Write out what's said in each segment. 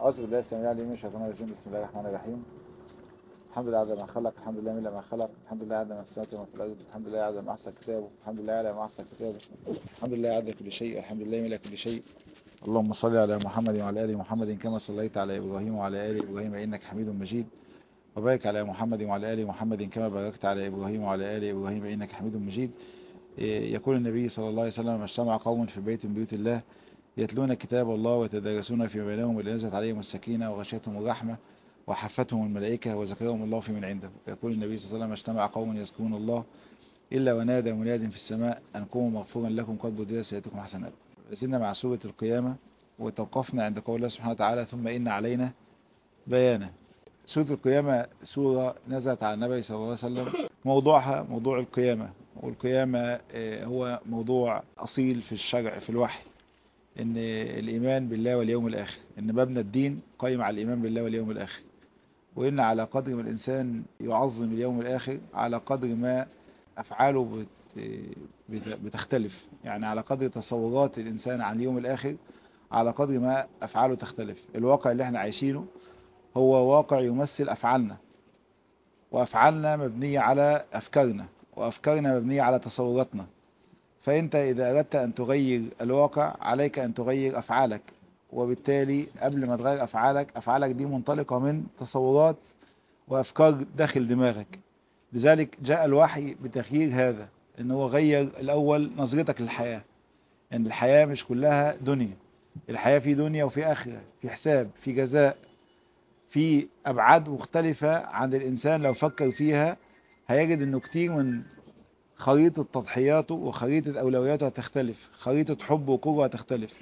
أعوذ بالله السميع العليم من الشيطان الرجيم بسم الله الرحمن الرحيم الحمد لله على ما خلق الحمد لله من ما خلق الحمد لله على ما السماوات وما في الأرض الحمد لله على ما أحسن كتابه الحمد لله على ما أحسن كتابه الحمد لله على كل شيء الحمد لله من كل شيء اللهم صل على محمد وعلى آل محمد كما صليت على إبراهيم وعلى آل إبراهيم إنك حميد مجيد وبارك على محمد وعلى آل محمد كما باركت على إبراهيم وعلى آل إبراهيم إنك حميد مجيد يقول النبي صلى الله عليه وسلم اجتمع قوم في بيت من بيوت الله يتلون كتاب الله ويتدارسون في بينهم اللي نزلت عليهم السكينة وغشيتهم الرحمة وحفتهم الملائكة وذكرهم الله في من عنده يقول النبي صلى الله عليه وسلم اجتمع قوم يذكرون الله إلا ونادى مناد في السماء أن قوموا مغفورا لكم قد بدل سيئتكم حسنات لسنا مع سورة القيامة وتوقفنا عند قول الله سبحانه وتعالى ثم إن علينا بيانا سورة القيامة سورة نزلت على النبي صلى الله عليه وسلم موضوعها موضوع القيامة والقيامة هو موضوع أصيل في الشرع في الوحي ان الايمان بالله واليوم الاخر ان مبنى الدين قائم على الايمان بالله واليوم الاخر وان على قدر ما الانسان يعظم اليوم الاخر على قدر ما افعاله بتختلف يعني على قدر تصورات الانسان عن اليوم الاخر على قدر ما افعاله تختلف الواقع اللي احنا عايشينه هو واقع يمثل افعالنا وافعالنا مبنية على افكارنا وافكارنا مبنية على تصوراتنا فأنت إذا أردت أن تغير الواقع عليك أن تغير أفعالك وبالتالي قبل ما تغير أفعالك أفعالك دي منطلقة من تصورات وأفكار داخل دماغك لذلك جاء الوحي بتغيير هذا ان هو غير الأول نظرتك للحياة أن يعني الحياة مش كلها دنيا الحياة في دنيا وفي آخرة في حساب في جزاء في أبعاد مختلفة عن الإنسان لو فكر فيها هيجد أنه كتير من خريطة تضحياته وخريطة أولوياته هتختلف خريطة حب وقوة هتختلف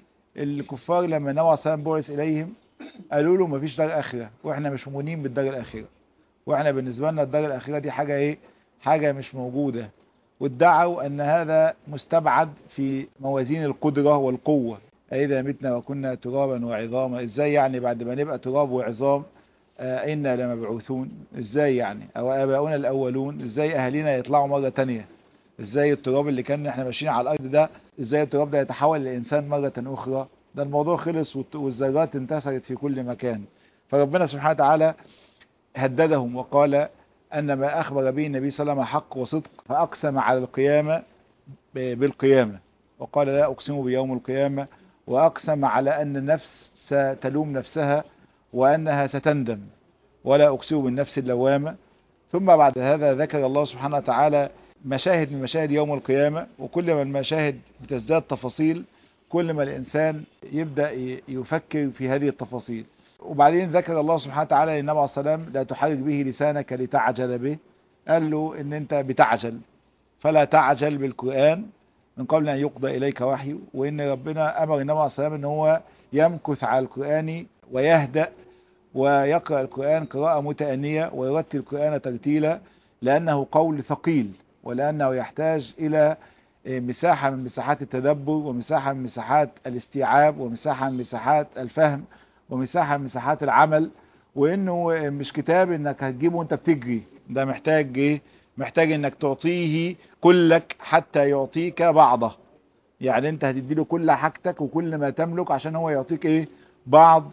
الكفار لما النبي عليه الصلاة بعث إليهم قالوا له مفيش دار آخرة وإحنا مش مؤمنين بالدار الآخرة وإحنا بالنسبة لنا الدار الآخرة دي حاجة إيه حاجة مش موجودة وادعوا أن هذا مستبعد في موازين القدرة والقوة إذا متنا وكنا ترابا وعظاما إزاي يعني بعد ما نبقى تراب وعظام آه إنا لمبعوثون ازاي يعني او اباؤنا الاولون ازاي اهالينا يطلعوا مرة تانية ازاي التراب اللي كان احنا ماشيين على الارض ده ازاي التراب ده يتحول لانسان مرة اخرى ده الموضوع خلص والذرات انتشرت في كل مكان فربنا سبحانه وتعالى هددهم وقال ان ما اخبر به النبي صلى الله عليه وسلم حق وصدق فاقسم على القيامة بالقيامة وقال لا اقسم بيوم القيامة واقسم على ان النفس ستلوم نفسها وأنها ستندم ولا أقسم بالنفس اللوامة ثم بعد هذا ذكر الله سبحانه وتعالى مشاهد من مشاهد يوم القيامة وكل ما المشاهد بتزداد تفاصيل كل ما الإنسان يبدأ يفكر في هذه التفاصيل وبعدين ذكر الله سبحانه وتعالى للنبي عليه السلام لا تحرك به لسانك لتعجل به قال له ان انت بتعجل فلا تعجل بالقرآن من قبل أن يقضى إليك وحيه وإن ربنا أمر النبي عليه السلام أن هو يمكث على القرآن ويهدأ ويقرأ القرآن قراءة متأنية ويرتل القرآن ترتيلا لأنه قول ثقيل ولأنه يحتاج إلى مساحة من مساحات التدبر ومساحة من مساحات الاستيعاب ومساحة من مساحات الفهم ومساحة من مساحات العمل وإنه مش كتاب إنك هتجيبه وانت بتجري ده محتاج إيه محتاج إنك تعطيه كلك حتى يعطيك بعضه يعني انت هتديله كل حاجتك وكل ما تملك عشان هو يعطيك ايه بعض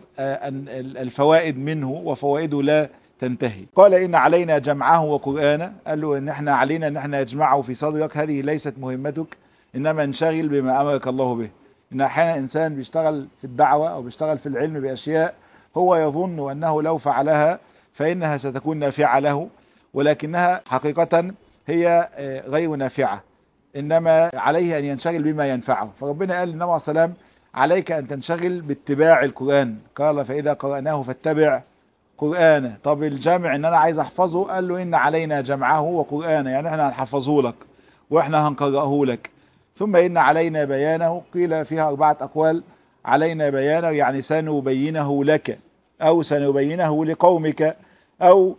الفوائد منه وفوائده لا تنتهي قال إن علينا جمعه وقرآنه قال له إن احنا علينا إن احنا نجمعه في صدرك هذه ليست مهمتك إنما انشغل بما أمرك الله به إن أحيانا إنسان بيشتغل في الدعوة أو بيشتغل في العلم بأشياء هو يظن أنه لو فعلها فإنها ستكون نافعة له ولكنها حقيقة هي غير نافعة إنما عليه أن ينشغل بما ينفعه فربنا قال للنبي عليه السلام عليك أن تنشغل باتباع القرآن قال فإذا قرأناه فاتبع قرآنه طب الجامع ان انا عايز احفظه قال له ان علينا جمعه وقرآنه يعني احنا هنحفظه لك واحنا هنقرأه لك ثم ان علينا بيانه قيل فيها اربعة اقوال علينا بيانه يعني سنبينه لك او سنبينه لقومك او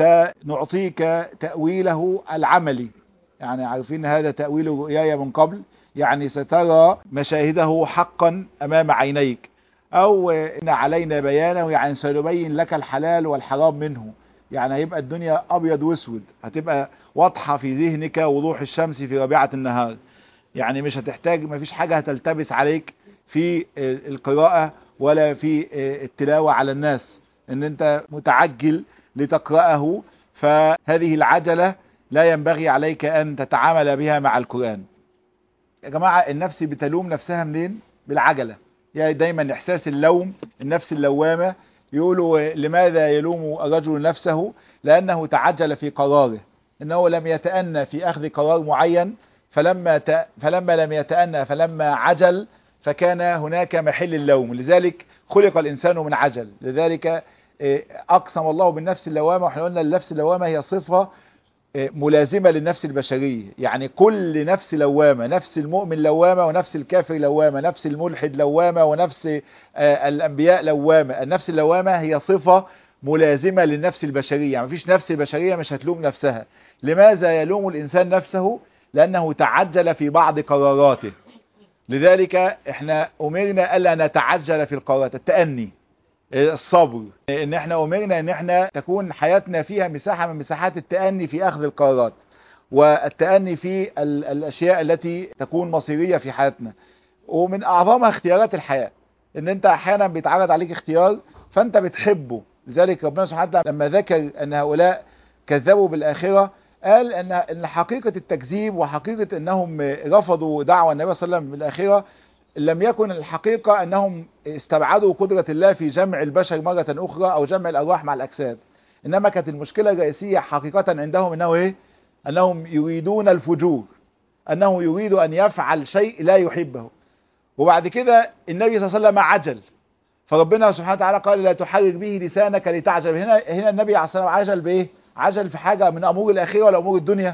سنعطيك تأويله العملي يعني عارفين هذا تأويل رؤياي من قبل يعني سترى مشاهده حقا أمام عينيك أو إن علينا بيانه يعني سنبين لك الحلال والحرام منه يعني هيبقى الدنيا أبيض واسود هتبقى واضحة في ذهنك وضوح الشمس في ربيعة النهار يعني مش هتحتاج مفيش حاجة هتلتبس عليك في القراءة ولا في التلاوة على الناس ان انت متعجل لتقرأه فهذه العجلة لا ينبغي عليك ان تتعامل بها مع القرآن يا جماعة النفس بتلوم نفسها منين بالعجلة يعني دايما احساس اللوم النفس اللوامة يقولوا لماذا يلوم الرجل نفسه لانه تعجل في قراره انه لم يتأنى في اخذ قرار معين فلما ت... فلما لم يتأنى فلما عجل فكان هناك محل اللوم لذلك خلق الانسان من عجل لذلك اقسم الله بالنفس اللوامة واحنا قلنا النفس اللوامة هي صفة ملازمة للنفس البشرية يعني كل نفس لوامة نفس المؤمن لوامة ونفس الكافر لوامة نفس الملحد لوامة ونفس الأنبياء لوامة النفس اللوامة هي صفة ملازمة للنفس البشرية يعني مفيش نفس بشرية مش هتلوم نفسها لماذا يلوم الإنسان نفسه لأنه تعجل في بعض قراراته لذلك احنا أمرنا ألا نتعجل في القرارات التأني الصبر ان احنا امرنا ان احنا تكون حياتنا فيها مساحة من مساحات التأني في اخذ القرارات والتأني في الاشياء التي تكون مصيرية في حياتنا ومن اعظمها اختيارات الحياة ان انت احيانا بيتعرض عليك اختيار فانت بتحبه لذلك ربنا سبحانه وتعالى لما ذكر ان هؤلاء كذبوا بالاخرة قال ان ان حقيقة التكذيب وحقيقة انهم رفضوا دعوة النبي صلى الله عليه وسلم بالاخرة لم يكن الحقيقة انهم استبعدوا قدرة الله في جمع البشر مرة اخرى او جمع الارواح مع الاجساد انما كانت المشكلة الرئيسية حقيقة عندهم انه ايه انهم يريدون الفجور انه يريد ان يفعل شيء لا يحبه وبعد كده النبي صلى الله عليه وسلم عجل فربنا سبحانه وتعالى قال لا تحرك به لسانك لتعجل هنا هنا النبي عليه الصلاه والسلام عجل بايه عجل في حاجة من امور الاخرة ولا امور الدنيا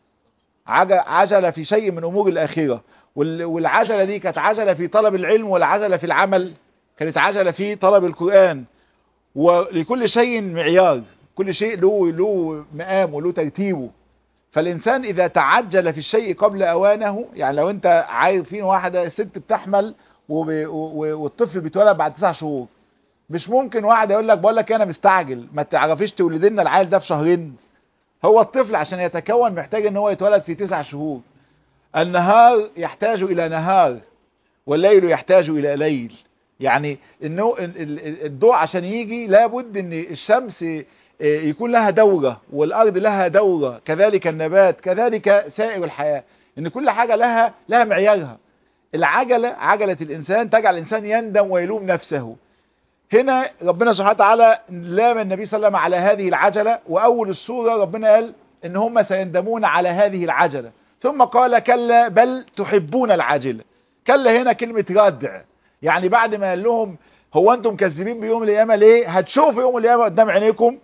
عجل في شيء من امور الاخرة والعجلة دي كانت عجلة في طلب العلم ولا عجلة في العمل كانت عجلة في طلب القرآن ولكل شيء معيار كل شيء له له مقام وله ترتيبه فالإنسان إذا تعجل في الشيء قبل أوانه يعني لو أنت عارفين واحدة الست بتحمل والطفل بيتولد بعد تسع شهور مش ممكن واحد يقول لك بقول لك انا مستعجل ما تعرفيش تولد لنا العيل ده في شهرين هو الطفل عشان يتكون محتاج ان هو يتولد في تسع شهور النهار يحتاج الى نهار والليل يحتاج الى ليل يعني انه الضوء عشان يجي لابد ان الشمس يكون لها دورة والارض لها دورة كذلك النبات كذلك سائر الحياة ان كل حاجة لها لها معيارها العجلة عجلة الانسان تجعل الانسان يندم ويلوم نفسه هنا ربنا سبحانه وتعالى لام النبي صلى الله عليه وسلم على هذه العجلة واول السورة ربنا قال ان هم سيندمون على هذه العجلة ثم قال كلا بل تحبون العاجلة كلا هنا كلمة ردع يعني بعد ما قال لهم هو انتم كذبين بيوم القيامة ليه هتشوفوا يوم القيامة قدام عينيكم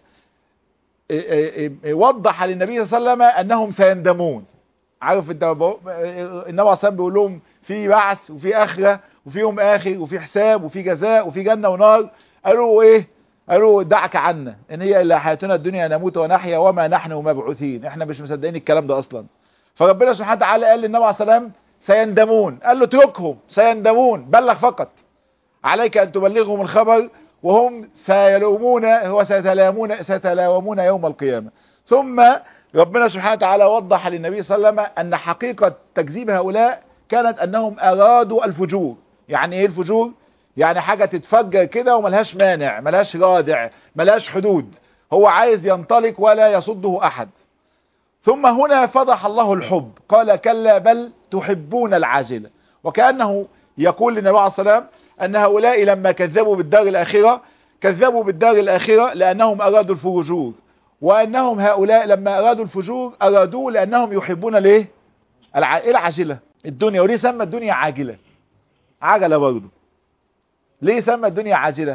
وضح للنبي صلى الله عليه وسلم انهم سيندمون عارف انت النبي عليه الصلاه بيقول لهم في بعث وفي اخره وفي يوم اخر وفي حساب وفي جزاء وفي جنه ونار قالوا ايه قالوا دعك عنا ان هي الا حياتنا الدنيا نموت ونحيا وما نحن مبعوثين احنا مش مصدقين الكلام ده اصلا فربنا سبحانه وتعالى قال للنبي عليه السلام سيندمون قال له اتركهم سيندمون بلغ فقط عليك ان تبلغهم الخبر وهم سيلومون هو سيتلاومون سيتلاومون يوم القيامة ثم ربنا سبحانه وتعالى وضح للنبي صلى الله عليه وسلم ان حقيقة تكذيب هؤلاء كانت انهم ارادوا الفجور يعني ايه الفجور يعني حاجة تتفجر كده وملهاش مانع ملهاش رادع ملهاش حدود هو عايز ينطلق ولا يصده احد ثم هنا فضح الله الحب قال كلا بل تحبون العاجلة وكأنه يقول للنبي عليه الصلاة والسلام أن هؤلاء لما كذبوا بالدار الآخرة كذبوا بالدار الآخرة لأنهم أرادوا الفجور وأنهم هؤلاء لما أرادوا الفجور أرادوه لأنهم يحبون ليه الع... العاجلة الدنيا وليه سمى الدنيا عاجلة عجلة برضه ليه سمى الدنيا عاجلة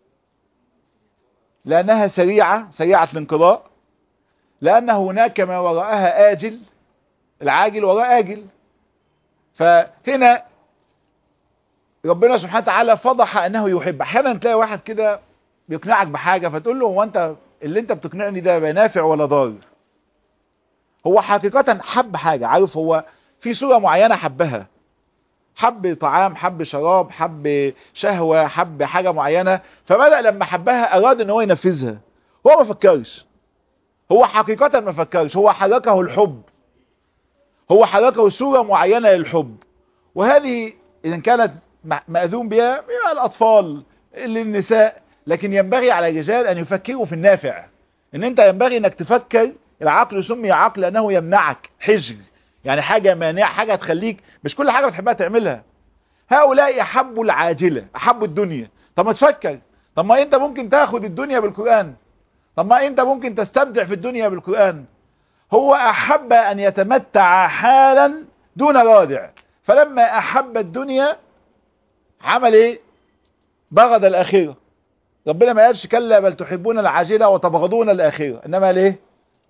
لأنها سريعة سريعة الانقضاء لأن هناك ما وراءها آجل العاجل وراء آجل فهنا ربنا سبحانه وتعالى فضح أنه يحب أحيانا تلاقي واحد كده بيقنعك بحاجة فتقول له هو أنت اللي أنت بتقنعني ده بنافع ولا ضار هو حقيقة حب حاجة عارف هو في صورة معينة حبها حب طعام حب شراب حب شهوة حب حاجة معينة فبدأ لما حبها أراد أن هو ينفذها هو ما فكرش هو حقيقة ما فكرش هو حركه الحب هو حركه صورة معينة للحب وهذه إذا كانت مأذون بها بما الأطفال للنساء لكن ينبغي على الرجال أن يفكروا في النافع ان انت ينبغي انك تفكر العقل سمي عقل لانه يمنعك حجر يعني حاجة مانعة حاجة تخليك مش كل حاجة بتحبها تعملها هؤلاء احبوا العاجلة احبوا الدنيا طب ما تفكر طب ما انت ممكن تاخد الدنيا بالقرآن طب ما انت ممكن تستمتع في الدنيا بالقرآن هو احب ان يتمتع حالا دون رادع فلما احب الدنيا عمل ايه بغض الاخره ربنا ما قالش كلا بل تحبون العاجلة وتبغضون الآخرة إنما ليه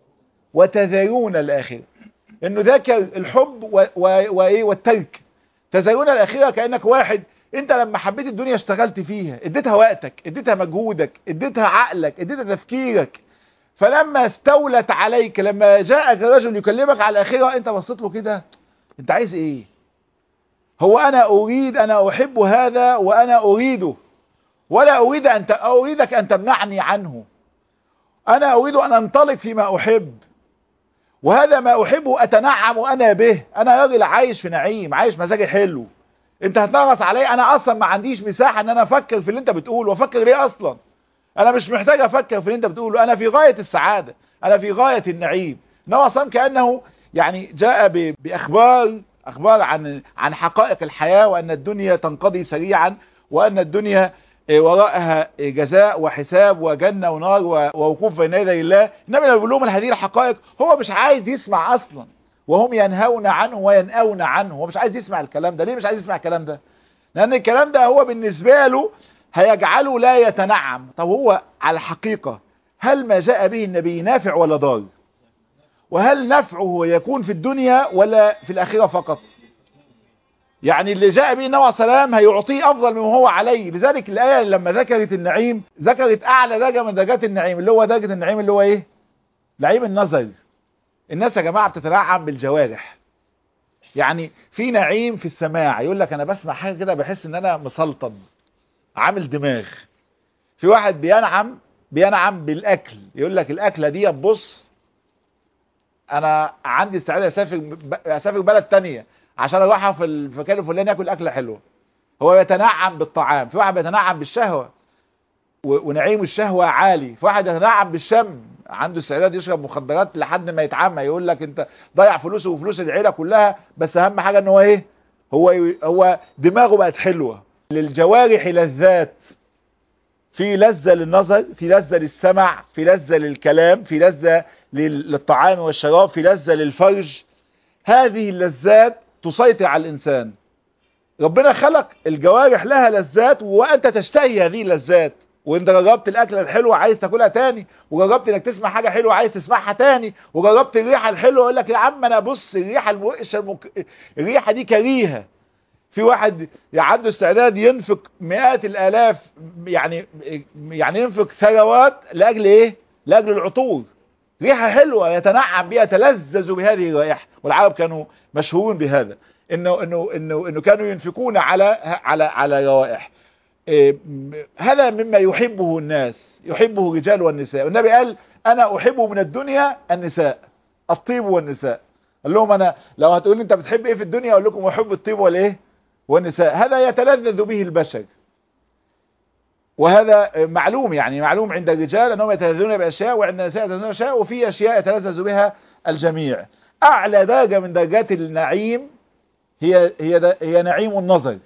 وتذرون الآخرة إنه ذاكر الحب وإيه والترك تذرون الآخرة كأنك واحد انت لما حبيت الدنيا اشتغلت فيها اديتها وقتك اديتها مجهودك اديتها عقلك اديتها تفكيرك فلما استولت عليك لما جاءك رجل يكلمك على الآخرة انت بصيت له كده انت عايز ايه هو انا اريد انا احب هذا وانا اريده ولا أريد أن أريدك أن تمنعني عنه أنا أريد أن أنطلق فيما أحب وهذا ما أحبه أتنعم أنا به أنا راجل عايش في نعيم عايش مزاجي حلو أنت هتنغص علي أنا أصلا ما عنديش مساحة أن أنا أفكر في اللي أنت بتقوله وأفكر ليه أصلا أنا مش محتاج أفكر في اللي أنت بتقوله أنا في غاية السعادة أنا في غاية النعيم إنما أصلا كأنه يعني جاء بأخبار أخبار عن عن حقائق الحياة وأن الدنيا تنقضي سريعا وأن الدنيا وراءها جزاء وحساب وجنة ونار ووقوف بين يدي الله النبي لما بيقول لهم هذه الحقائق هو مش عايز يسمع اصلا وهم ينهون عنه وينأون عنه هو مش عايز يسمع الكلام ده ليه مش عايز يسمع الكلام ده لان الكلام ده هو بالنسبة له هيجعله لا يتنعم طب هو على الحقيقة هل ما جاء به النبي نافع ولا ضار وهل نفعه يكون في الدنيا ولا في الآخرة فقط يعني اللي جاء به النبي عليه السلام هيعطيه افضل مما هو عليه لذلك الايه لما ذكرت النعيم ذكرت اعلى درجه من درجات النعيم اللي هو درجه النعيم اللي هو ايه نعيم النظر الناس يا جماعه بتتنعم بالجوارح يعني في نعيم في السماع يقول لك انا بسمع حاجه كده بحس ان انا مسلطن عامل دماغ في واحد بينعم بينعم بالاكل يقول لك الاكله دي بص انا عندي استعداد اسافر اسافر بلد تانية عشان اروح في المكان الفلاني اكل اكله حلوه هو يتنعم بالطعام في واحد بيتنعم بالشهوه ونعيم الشهوه عالي في واحد يتنعم بالشم عنده استعداد يشرب مخدرات لحد ما يتعمى يقول لك انت ضيع فلوسه وفلوس العيله كلها بس اهم حاجه ان هو ايه هو هو دماغه بقت حلوه للجوارح لذات في لذة للنظر في لذة للسمع في لذة للكلام في لذة للطعام والشراب في لذة للفرج هذه اللذات تسيطر على الإنسان ربنا خلق الجوارح لها لذات وأنت تشتهي هذه اللذات وانت جربت الاكله الحلوه عايز تاكلها تاني وجربت انك تسمع حاجه حلوه عايز تسمعها تاني وجربت الريحه الحلوه يقول لك يا عم انا بص الريحه الوحشه المك... الريحه دي كريهه في واحد عنده استعداد ينفق مئات الالاف يعني يعني ينفق ثروات لاجل ايه لاجل العطور ريحه حلوه يتنعم بها يتلذذ بهذه الرائحه والعرب كانوا مشهورون بهذا انه انه انه انه كانوا ينفقون على على على روائح إيه هذا مما يحبه الناس يحبه الرجال والنساء والنبي قال انا احب من الدنيا النساء الطيب والنساء قال لهم انا لو هتقول انت بتحب ايه في الدنيا اقول لكم احب الطيب والايه والنساء هذا يتلذذ به البشر وهذا معلوم يعني معلوم عند الرجال انهم يتلذذون باشياء وعند النساء يتلذذون باشياء وفي اشياء يتلذذ بها الجميع اعلى درجه من درجات النعيم هي هي هي نعيم النظر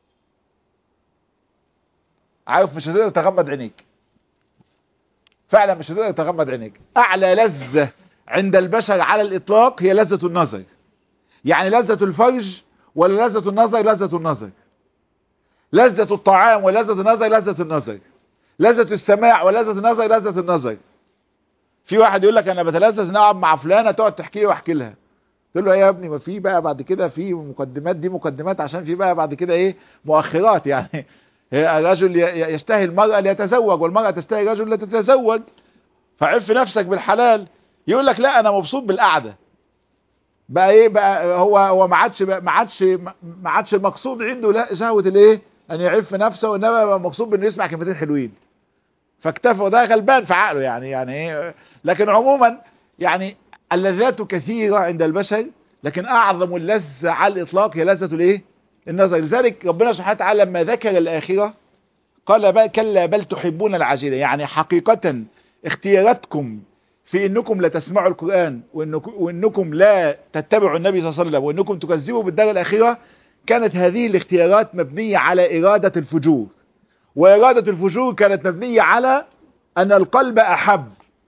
عارف مش هتقدر تغمض عينيك فعلا مش هتقدر تغمض عينيك اعلى لذة عند البشر على الاطلاق هي لذة النظر يعني لذة الفرج ولا لذة النظر لذة النظر لذة الطعام ولذة النظر لذة النظر لذة السماع ولذة النظر لذة النظر في واحد يقول لك انا بتلذذ ان اقعد مع فلانه تقعد تحكي لي واحكي لها تقول له يا ابني ما في بقى بعد كده في مقدمات دي مقدمات عشان في بقى بعد كده ايه مؤخرات يعني الرجل يشتهي المرأة ليتزوج والمرأة تشتهي الرجل لتتزوج فعف نفسك بالحلال يقول لك لا انا مبسوط بالقعده بقى ايه بقى هو هو ما عادش ما عادش ما عادش المقصود عنده لا شهوه الايه ان يعف نفسه وانما بقى مقصود بانه يسمع كلمتين حلوين فاكتفى وده غلبان في عقله يعني يعني ايه لكن عموما يعني اللذات كثيره عند البشر لكن اعظم اللذه على الاطلاق هي لذه الايه النظر لذلك ربنا سبحانه وتعالى لما ذكر الآخرة قال بل كلا بل تحبون العاجلة يعني حقيقة اختياراتكم في انكم لا تسمعوا القرآن وإنكم, وانكم لا تتبعوا النبي صلى الله عليه وسلم وانكم تكذبوا بالدار الأخيرة كانت هذه الاختيارات مبنية على إرادة الفجور وإرادة الفجور كانت مبنية على أن القلب أحب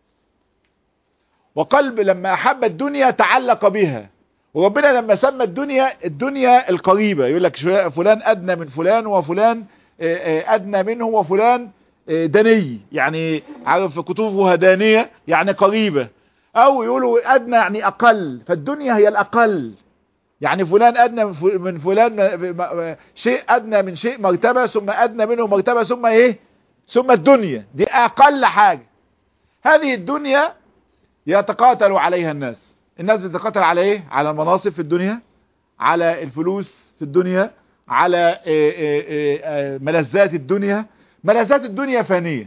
وقلب لما أحب الدنيا تعلق بها وربنا لما سمى الدنيا الدنيا القريبة يقول لك فلان أدنى من فلان وفلان أدنى منه وفلان دني يعني عارف كتبها دانية يعني قريبة أو يقولوا أدنى يعني أقل فالدنيا هي الأقل يعني فلان أدنى من فلان شيء أدنى من شيء مرتبة ثم أدنى منه مرتبة ثم إيه ثم الدنيا دي أقل حاجة هذه الدنيا يتقاتل عليها الناس الناس بتتقاتل على إيه على المناصب في الدنيا على الفلوس في الدنيا على ملذات الدنيا ملذات الدنيا فانية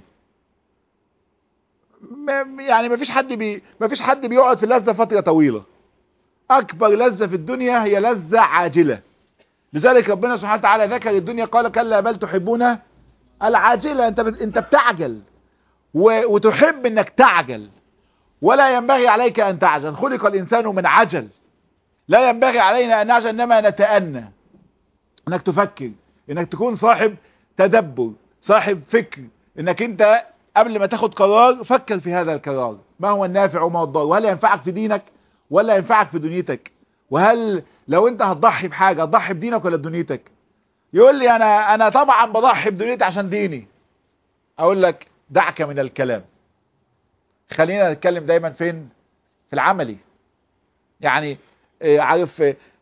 يعني ما فيش حد بي ما فيش حد بيقعد في اللذة فترة طويلة اكبر لذة في الدنيا هي لذة عاجلة لذلك ربنا سبحانه وتعالى ذكر الدنيا قال كلا بل تحبون العاجلة انت بت... انت بتعجل و... وتحب انك تعجل ولا ينبغي عليك ان تعجل خلق الانسان من عجل لا ينبغي علينا ان نعجل انما نتأنى انك تفكر انك تكون صاحب تدبر صاحب فكر انك انت قبل ما تاخد قرار فكر في هذا القرار ما هو النافع وما هو الضار وهل ينفعك في دينك ولا ينفعك في دنيتك وهل لو انت هتضحي بحاجة هتضحي بدينك ولا بدنيتك يقول لي انا انا طبعا بضحي بدنيتي عشان ديني اقول لك دعك من الكلام خلينا نتكلم دايما فين في العملي يعني عارف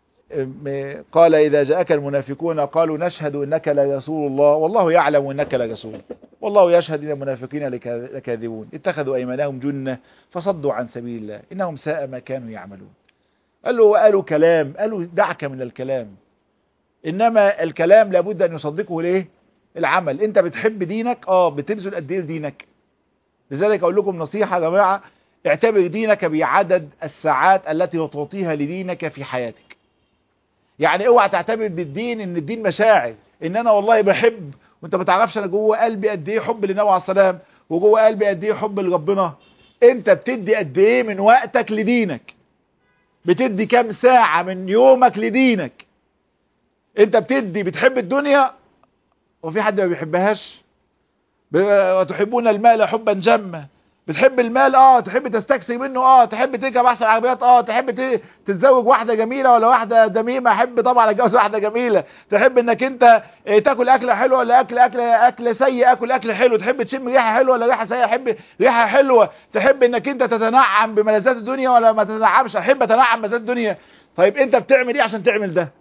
قال إذا جاءك المنافقون قالوا نشهد إنك لرسول الله والله يعلم إنك لرسول والله يشهد إن المنافقين لكاذبون اتخذوا أيمانهم جنة فصدوا عن سبيل الله إنهم ساء ما كانوا يعملون قال له وقالوا كلام قالوا دعك من الكلام إنما الكلام لابد أن يصدقه ليه العمل أنت بتحب دينك آه بتبذل قد إيه دينك لذلك أقول لكم نصيحة يا جماعة اعتبر دينك بعدد الساعات التي تعطيها لدينك في حياتك يعني اوعى تعتبر بالدين ان الدين مشاعر ان انا والله بحب وانت ما تعرفش انا جوه قلبي قد ايه حب للنبي عليه السلام وجوه قلبي قد ايه حب لربنا انت بتدي قد ايه من وقتك لدينك بتدي كام ساعة من يومك لدينك انت بتدي بتحب الدنيا وفي حد ما بيحبهاش وتحبون المال حبا جما بتحب المال اه تحب تستكثر منه اه تحب تركب احسن عربيات اه تحب تتزوج واحده جميله ولا واحده دميمه احب طبعا اتجوز واحده جميله تحب انك انت تاكل اكله حلوه ولا اكل اكل اكل سيء اكل اكل حلو تحب تشم ريحه حلوه ولا ريحه سيئه تحب ريحه حلوه تحب انك انت تتنعم بملذات الدنيا ولا ما تتنعمش احب اتنعم بملذات الدنيا طيب انت بتعمل ايه عشان تعمل ده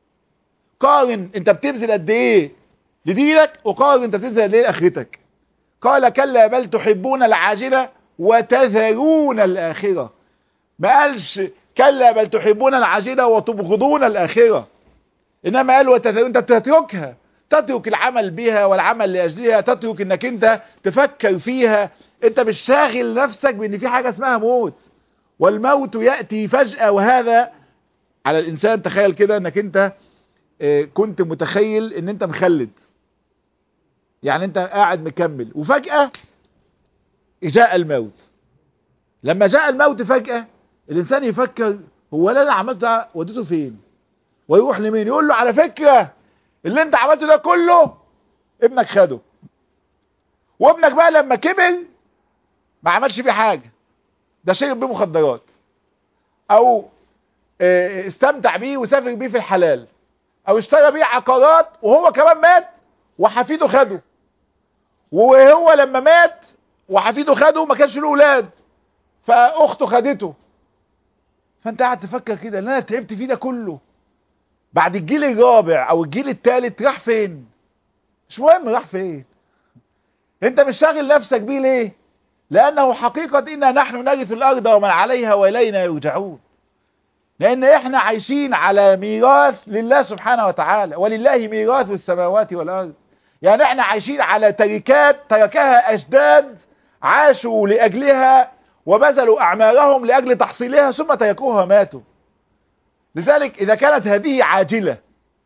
قارن انت بتبذل قد ايه لدينك وقارن انت بتبذل قد ايه لاخرتك قال كلا بل تحبون العاجلة وتذرون الآخرة ما قالش كلا بل تحبون العاجلة وتبغضون الآخرة إنما قال وتذرون أنت تتركها تترك العمل بها والعمل لأجلها تترك إنك أنت تفكر فيها أنت مش شاغل نفسك بأن في حاجة اسمها موت والموت يأتي فجأة وهذا على الإنسان تخيل كده أنك أنت كنت متخيل أن أنت مخلد يعني انت قاعد مكمل وفجأة جاء الموت لما جاء الموت فجأة الانسان يفكر هو اللي انا عملته ده وديته فين ويروح لمين يقول له على فكرة اللي انت عملته ده كله ابنك خده وابنك بقى لما كبر ما عملش بيه حاجة ده شرب بيه مخدرات او استمتع بيه وسافر بيه في الحلال او اشترى بيه عقارات وهو كمان مات وحفيده خده وهو لما مات وحفيده خده ما كانش له اولاد فاخته خدته فانت قاعد تفكر كده اللي انا تعبت فيه ده كله بعد الجيل الرابع او الجيل الثالث راح فين مش مهم راح فين انت مش شاغل نفسك بيه ليه لانه حقيقة انا نحن نرث الارض ومن عليها والينا يرجعون لان احنا عايشين على ميراث لله سبحانه وتعالى ولله ميراث السماوات والارض يعني احنا عايشين على تركات تركها اجداد عاشوا لاجلها وبذلوا اعمارهم لاجل تحصيلها ثم تركوها ماتوا لذلك اذا كانت هذه عاجلة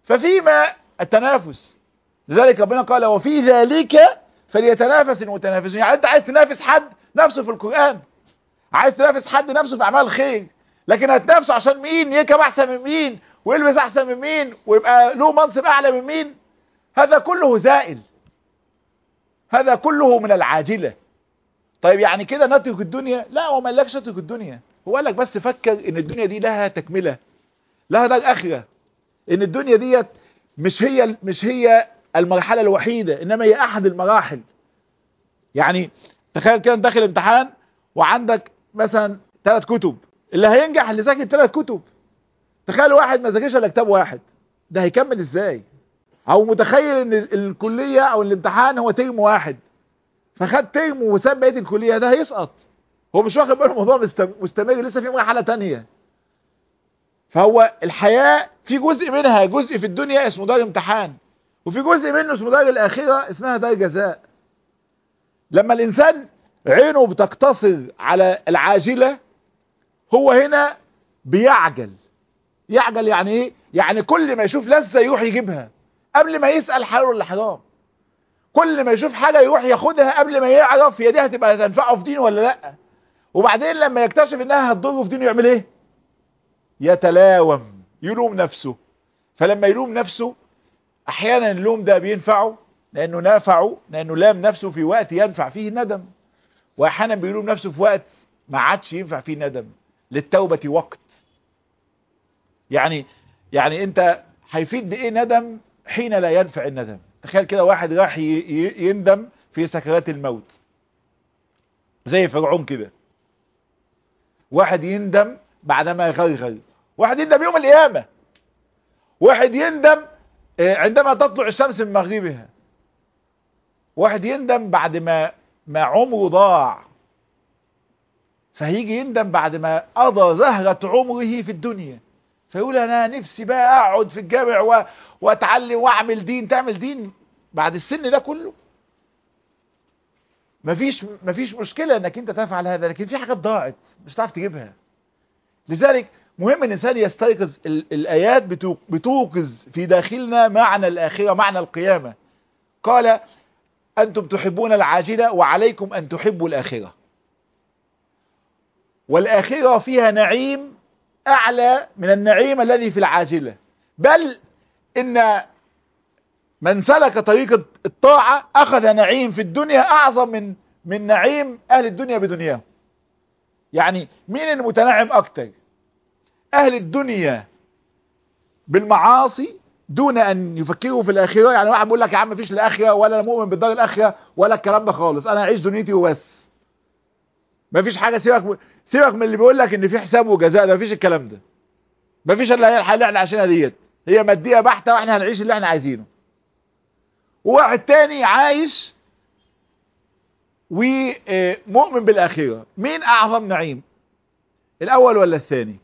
ففيما التنافس لذلك ربنا قال وفي ذلك فليتنافس المتنافسون يعني انت عايز تنافس حد نفسه في القرآن عايز تنافس حد نفسه في اعمال الخير لكن هتنافسه عشان مين يركب احسن من مين ويلبس احسن من مين ويبقى له منصب اعلى من مين هذا كله زائل هذا كله من العاجلة طيب يعني كده نترك الدنيا لا هو ما قالكش اترك الدنيا هو قال لك بس فكر ان الدنيا دي لها تكملة لها دار اخرة ان الدنيا ديت مش هي مش هي المرحلة الوحيدة انما هي احد المراحل يعني تخيل كده داخل امتحان وعندك مثلا ثلاث كتب اللي هينجح اللي ذاكر ثلاث كتب تخيل واحد ما ذاكرش الا كتاب واحد ده هيكمل ازاي او متخيل ان الكلية او الامتحان هو ترم واحد فخد ترم وساب بقيه الكلية ده هيسقط هو مش واخد باله الموضوع مستمر لسه في مرحلة تانية فهو الحياة في جزء منها جزء في الدنيا اسمه دار امتحان وفي جزء منه اسمه دار الاخرة اسمها دار جزاء لما الانسان عينه بتقتصر على العاجلة هو هنا بيعجل يعجل يعني ايه يعني كل ما يشوف لذة يروح يجيبها قبل ما يسأل حلال ولا حرام كل ما يشوف حاجة يروح ياخدها قبل ما يعرف هي دي هتبقى تنفعه في دينه ولا لا وبعدين لما يكتشف انها هتضره في دينه يعمل ايه يتلاوم يلوم نفسه فلما يلوم نفسه احيانا اللوم ده بينفعه لانه نافعه لانه لام نفسه في وقت ينفع فيه ندم واحيانا بيلوم نفسه في وقت ما عادش ينفع فيه ندم للتوبة وقت يعني يعني انت هيفيد ايه ندم حين لا ينفع الندم تخيل كده واحد راح يندم في سكرات الموت زي فرعون كده واحد يندم بعدما يغرغر واحد يندم يوم القيامة واحد يندم عندما تطلع الشمس من مغربها واحد يندم بعد ما ما عمره ضاع فهيجي يندم بعد ما قضى زهرة عمره في الدنيا فيقول انا نفسي بقى اقعد في الجامع و... واتعلم واعمل دين تعمل دين بعد السن ده كله مفيش مفيش مشكلة انك انت تفعل هذا لكن في حاجات ضاعت مش هتعرف تجيبها لذلك مهم ان الانسان يستيقظ ال... الايات بتو... بتوقظ في داخلنا معنى الاخرة معنى القيامة قال انتم تحبون العاجلة وعليكم ان تحبوا الاخرة والاخرة فيها نعيم اعلى من النعيم الذي في العاجلة بل ان من سلك طريق الطاعة اخذ نعيم في الدنيا اعظم من من نعيم اهل الدنيا بدنياهم يعني مين المتنعم اكتر اهل الدنيا بالمعاصي دون ان يفكروا في الاخره يعني واحد بيقول لك يا عم مفيش الاخره ولا انا مؤمن بالدار الاخره ولا الكلام ده خالص انا اعيش دنيتي وبس مفيش حاجه سيبك سيبك من اللي بيقول لك ان في حساب وجزاء ده مفيش الكلام ده مفيش الا هي الحياه اللي احنا عايشينها ديت هي ماديه بحته واحنا هنعيش اللي احنا عايزينه وواحد تاني عايش ومؤمن بالاخره مين اعظم نعيم الاول ولا الثاني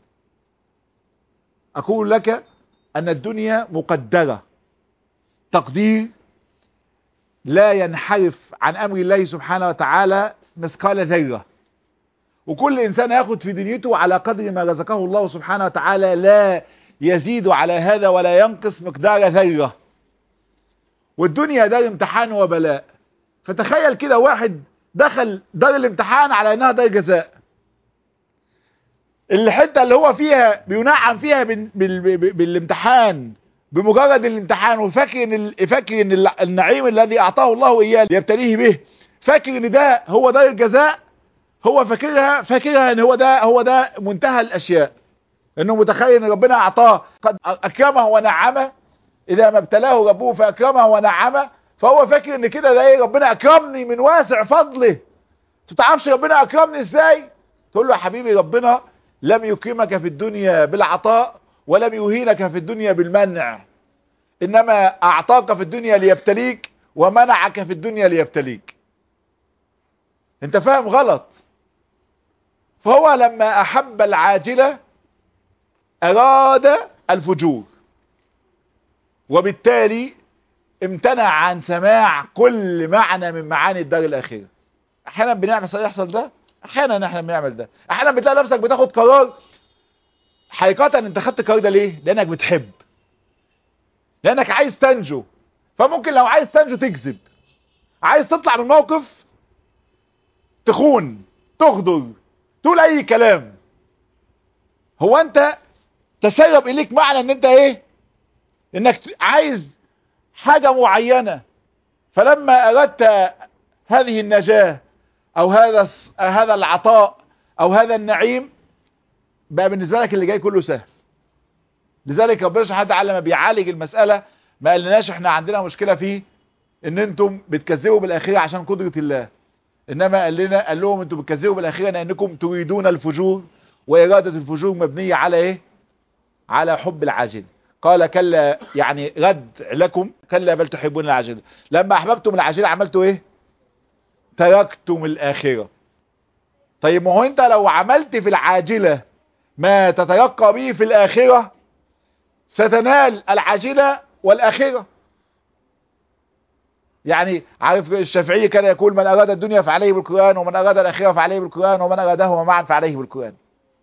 اقول لك ان الدنيا مقدرة تقدير لا ينحرف عن امر الله سبحانه وتعالى مثقال ذرة وكل انسان ياخد في دنيته على قدر ما رزقه الله سبحانه وتعالى لا يزيد على هذا ولا ينقص مقدار ذرة والدنيا دار امتحان وبلاء فتخيل كده واحد دخل دار الامتحان على انها دار جزاء الحته اللي هو فيها بينعم فيها بال... بال... بالامتحان بمجرد الامتحان وفاكر ان ال... فاكر ان النعيم الذي اعطاه الله اياه ليبتليه به فاكر ان ده هو دار الجزاء هو فاكرها فاكرها ان هو ده هو ده منتهى الاشياء انه متخيل ان ربنا اعطاه قد اكرمه ونعمه اذا ما ابتلاه ربه فاكرمه ونعمه فهو فاكر ان كده ده ايه ربنا اكرمني من واسع فضله تعرفش ربنا اكرمني ازاي تقول له يا حبيبي ربنا لم يكرمك في الدنيا بالعطاء ولم يهينك في الدنيا بالمنع انما اعطاك في الدنيا ليبتليك ومنعك في الدنيا ليبتليك انت فاهم غلط فهو لما احب العاجلة اراد الفجور وبالتالي امتنع عن سماع كل معنى من معاني الدار الاخره احيانا بنعمل يحصل ده احيانا احنا بنعمل ده احيانا بتلاقي نفسك بتاخد قرار حقيقة انت خدت القرار ده ليه لانك بتحب لانك عايز تنجو فممكن لو عايز تنجو تكذب عايز تطلع من موقف تخون تغدر تقول اي كلام هو انت تسرب اليك معنى ان انت ايه انك عايز حاجة معينة فلما اردت هذه النجاة او هذا هذا العطاء او هذا النعيم بقى بالنسبة لك اللي جاي كله سهل لذلك ربنا سبحانه وتعالى لما بيعالج المسألة ما قالناش احنا عندنا مشكلة فيه ان انتم بتكذبوا بالاخيرة عشان قدرة الله انما قال لنا قال لهم انتم بتكذبوا بالاخيرة لانكم تريدون الفجور وارادة الفجور مبنية على ايه على حب العاجل قال كلا يعني رد لكم كلا بل تحبون العاجل لما احببتم العاجل عملتوا ايه تركتم الاخرة طيب ما هو انت لو عملت في العاجلة ما تتيقى به في الاخرة ستنال العاجلة والاخرة يعني عارف الشافعي كان يقول من اراد الدنيا فعليه بالقرآن ومن اراد الاخرة فعليه بالقرآن ومن ارادهما معا فعليه بالقرآن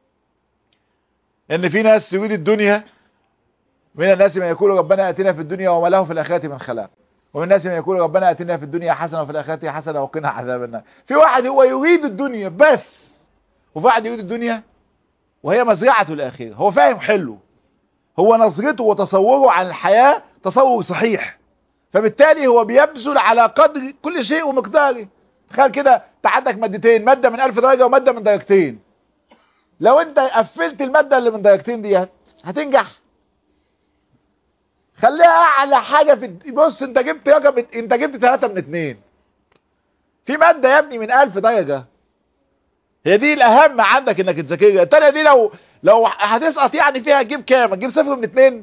ان في ناس يريد الدنيا من الناس من يقول ربنا اتنا في الدنيا وما له في الاخره من خلاق ومن الناس من يقول ربنا اتنا في الدنيا حسنه وفي الاخره حسنه وقنا عذاب النار في واحد هو يريد الدنيا بس وفي واحد يريد الدنيا وهي مزرعه الاخره هو فاهم حلو هو نظرته وتصوره عن الحياه تصور صحيح فبالتالي هو بيبذل على قدر كل شيء ومقداره تخيل كده انت عندك مادتين ماده من 1000 درجه وماده من درجتين لو انت قفلت المادة اللي من درجتين دي هتنجح خليها اعلى حاجة في بص انت جبت رقم انت جبت ثلاثة من اتنين في مادة يا ابني من الف درجة هي دي الاهم عندك انك تذاكرها التانية دي لو لو هتسقط يعني فيها هتجيب كام هتجيب صفر من اتنين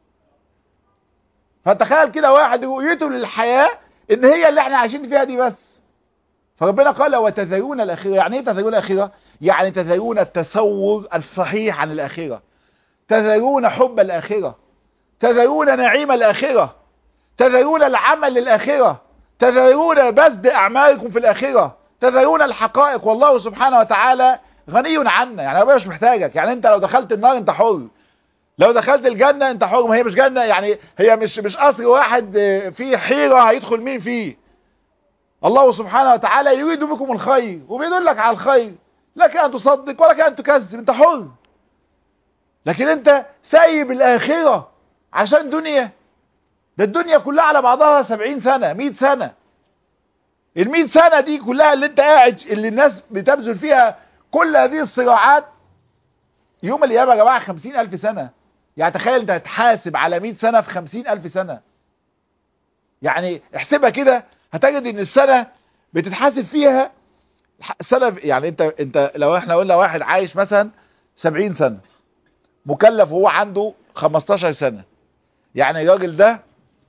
فتخيل كده واحد رؤيته للحياة ان هي اللي احنا عايشين فيها دي بس فربنا قال وتذرون الاخره يعني ايه تذرون الاخره يعني تذرون التصور الصحيح عن الآخرة تذرون حب الآخرة تذرون نعيم الآخرة تذرون العمل للآخرة تذرون بذل أعمالكم في الآخرة تذرون الحقائق والله سبحانه وتعالى غني عنا يعني ربنا مش محتاجك يعني انت لو دخلت النار انت حر لو دخلت الجنة انت حر ما هي مش جنة يعني هي مش مش قصر واحد فيه حيرة هيدخل مين فيه الله سبحانه وتعالى يريد بكم الخير وبيدلك على الخير لك ان تصدق ولك ان تكذب انت حر لكن انت سايب الاخرة عشان دنيا ده الدنيا كلها على بعضها سبعين سنة مئة سنة المئة سنة دي كلها اللي انت قاعد اللي الناس بتبذل فيها كل هذه الصراعات يوم القيامة يا جماعة خمسين الف سنة يعني تخيل انت هتحاسب على مئة سنة في خمسين الف سنة يعني احسبها كده هتجد ان السنة بتتحاسب فيها سنة يعني انت انت لو احنا قلنا واحد عايش مثلا 70 سنة مكلف وهو عنده 15 سنة يعني الراجل ده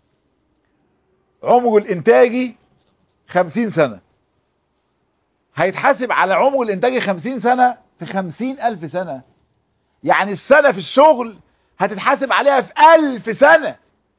عمره الانتاجي 50 سنة هيتحاسب على عمره الانتاجي 50 سنة في 50 الف سنة يعني السنة في الشغل هتتحاسب عليها في الف سنة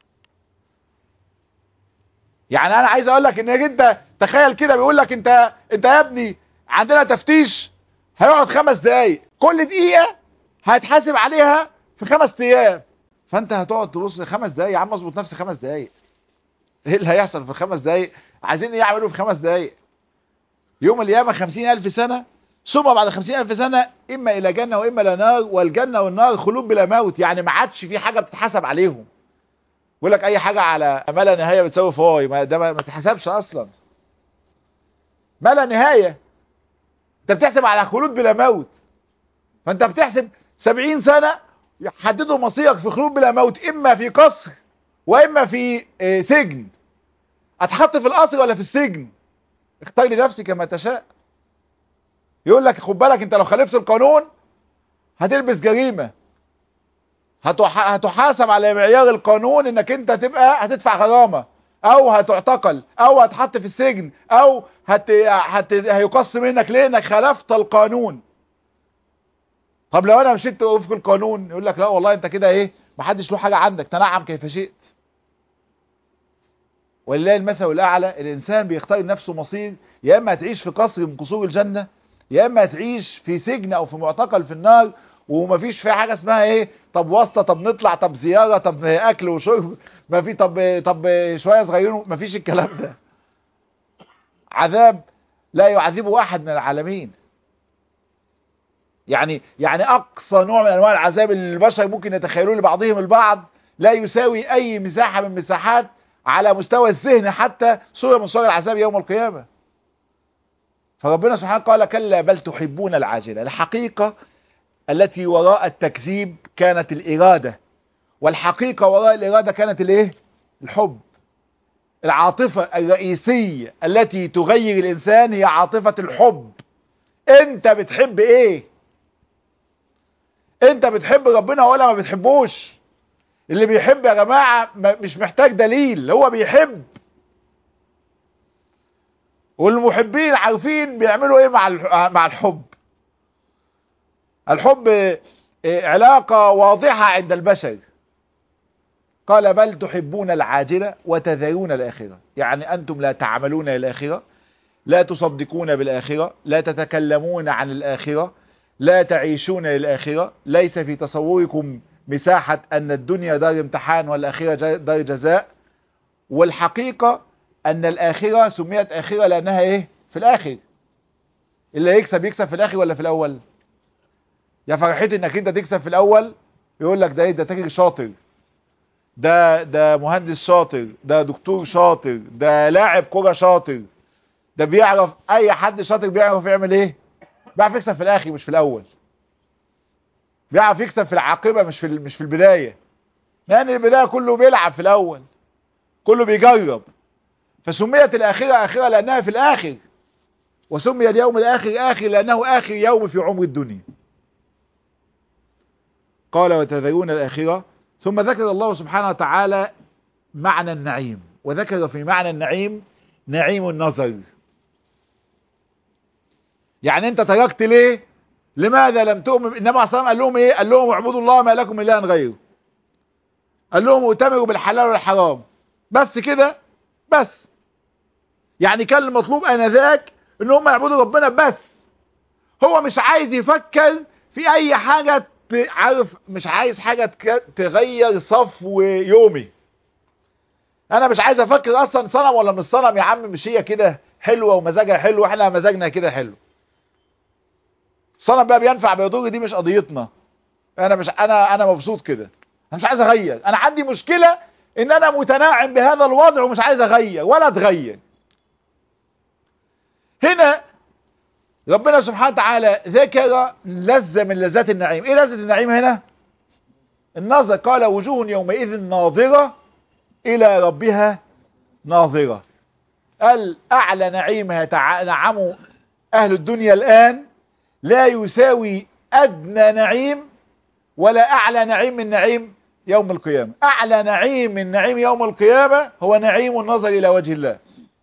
يعني انا عايز اقول لك انك انت تخيل كده بيقول لك انت انت يا ابني عندنا تفتيش هيقعد خمس دقايق كل دقيقة هتحاسب عليها في خمس ايام فانت هتقعد تبص خمس دقايق يا عم اظبط نفسي خمس دقايق ايه اللي هيحصل في خمس دقايق عايزين يعملوا في خمس دقايق يوم القيامة خمسين الف سنة ثم بعد خمسين الف سنة اما الى جنة واما الى نار والجنة والنار خلود بلا موت يعني ما عادش في حاجة بتتحسب عليهم يقول لك اي حاجة على ما لا نهاية بتساوي فاي ما ده ما تتحسبش اصلا ما لا نهاية انت بتحسب على خلود بلا موت فانت بتحسب سبعين سنة يحددوا مصيرك في خلود بلا موت اما في قصر واما في اه سجن هتحط في القصر ولا في السجن اختار لنفسك كما تشاء يقول لك خد بالك انت لو خالفت القانون هتلبس جريمة هتحاسب على معيار القانون انك انت تبقى هتدفع غرامة او هتعتقل او هتحط في السجن او هت... هت... هيقص منك ليه انك خالفت القانون طب لو انا مشيت وفق القانون يقول لك لا والله انت كده ايه محدش له حاجة عندك تنعم كيف شئت ولله المثل الاعلى الانسان بيختار لنفسه مصير يا اما هتعيش في قصر من قصور الجنة يا اما هتعيش في سجن او في معتقل في النار ومفيش فيها حاجه اسمها ايه طب واسطه طب نطلع طب زياره طب اكل وشرب ما في طب طب شويه صغيرين مفيش الكلام ده عذاب لا يعذبه احد من العالمين يعني يعني اقصى نوع من انواع العذاب اللي البشر ممكن يتخيلوه لبعضهم البعض لا يساوي اي مساحه من مساحات على مستوى الذهن حتى صوره من صور العذاب يوم القيامه فربنا سبحانه قال كلا بل تحبون العاجله الحقيقه التي وراء التكذيب كانت الاراده والحقيقه وراء الاراده كانت الايه الحب العاطفه الرئيسيه التي تغير الانسان هي عاطفه الحب انت بتحب ايه انت بتحب ربنا ولا ما بتحبوش اللي بيحب يا جماعة مش محتاج دليل هو بيحب والمحبين عارفين بيعملوا ايه مع مع الحب الحب علاقة واضحة عند البشر قال بل تحبون العاجلة وتذرون الآخرة يعني أنتم لا تعملون الآخرة لا تصدقون بالآخرة لا تتكلمون عن الآخرة لا تعيشون للآخرة ليس في تصوركم مساحة أن الدنيا دار امتحان والآخرة دار جزاء والحقيقة أن الآخرة سميت آخرة لأنها إيه في الآخر اللي يكسب يكسب في الآخر ولا في الأول يا فرحتي إنك أنت تكسب في الأول يقول لك ده إيه ده تاجر شاطر ده ده مهندس شاطر ده دكتور شاطر ده لاعب كرة شاطر ده بيعرف أي حد شاطر بيعرف يعمل إيه بيعرف يكسب في الاخر مش في الاول بيعرف يكسب في العاقبه مش في مش في البدايه لان البدايه كله بيلعب في الاول كله بيجرب فسميت الاخره اخره لانها في الاخر وسمي اليوم الاخر اخر لانه اخر يوم في عمر الدنيا قال وتذرون الاخره ثم ذكر الله سبحانه وتعالى معنى النعيم وذكر في معنى النعيم نعيم النظر يعني انت تركت ليه لماذا لم تؤمن النبي عليه الصلاه قال لهم ايه قال لهم اعبدوا الله ما لكم من اله غيره قال لهم ائتمروا بالحلال والحرام بس كده بس يعني كان المطلوب انذاك ان هم يعبدوا ربنا بس هو مش عايز يفكر في اي حاجه عارف مش عايز حاجه تغير صفو يومي انا مش عايز افكر اصلا صنم ولا مش صنم يا عم مش هي كده حلوه ومزاجها حلو واحنا مزاجنا كده حلو الصنم بقى بينفع بيضر دي مش قضيتنا انا مش انا انا مبسوط كده انا مش عايز اغير انا عندي مشكله ان انا متناعم بهذا الوضع ومش عايز اغير ولا اتغير هنا ربنا سبحانه وتعالى ذكر لذة من لذات النعيم ايه لذة النعيم هنا النظر قال وجوه يومئذ ناظرة الى ربها ناظرة قال اعلى نعيمها نعموا اهل الدنيا الان لا يساوي ادنى نعيم ولا اعلى نعيم من نعيم يوم القيامة اعلى نعيم من نعيم يوم القيامة هو نعيم النظر الى وجه الله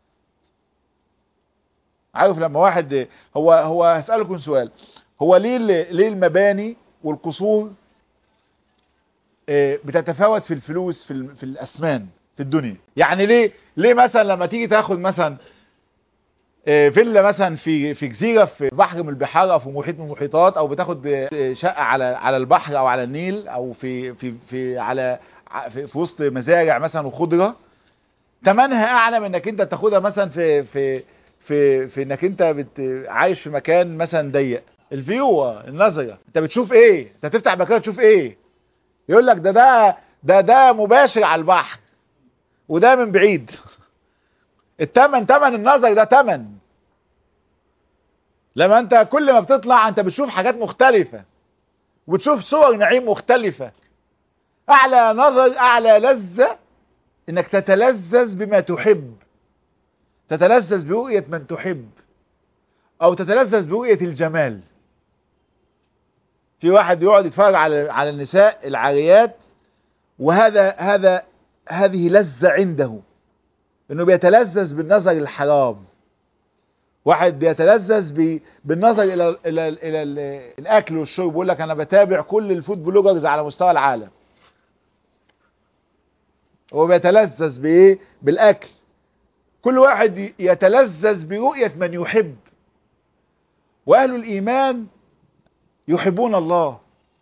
عارف لما واحد هو هو هسألكم سؤال هو ليه ليه المباني والقصور بتتفاوت في الفلوس في في الاسمان في الدنيا يعني ليه ليه مثلا لما تيجي تاخد مثلا فيلا مثلا في في جزيره في بحر من البحار او في محيط من المحيطات او بتاخد شقه على على البحر او على النيل او في في في على في, في وسط مزارع مثلا وخضره ثمنها اعلى من انك انت تاخدها مثلا في في في في انك انت بت عايش في مكان مثلا ضيق الفيو النظره انت بتشوف ايه انت تفتح مكان تشوف ايه يقول لك ده ده ده ده مباشر على البحر وده من بعيد التمن تمن النظر ده تمن لما انت كل ما بتطلع انت بتشوف حاجات مختلفة وبتشوف صور نعيم مختلفة اعلى نظر اعلى لذة انك تتلذذ بما تحب تتلذذ برؤية من تحب او تتلذذ برؤية الجمال في واحد يقعد يتفرج على على النساء العاريات وهذا هذا هذه لذة عنده انه بيتلذذ بالنظر الحرام واحد بيتلذذ ب... بالنظر الى ال... الى ال... الى ال... الاكل والشرب بيقول لك انا بتابع كل الفود بلوجرز على مستوى العالم هو بيتلذذ بايه بالاكل كل واحد يتلذذ برؤية من يحب واهل الايمان يحبون الله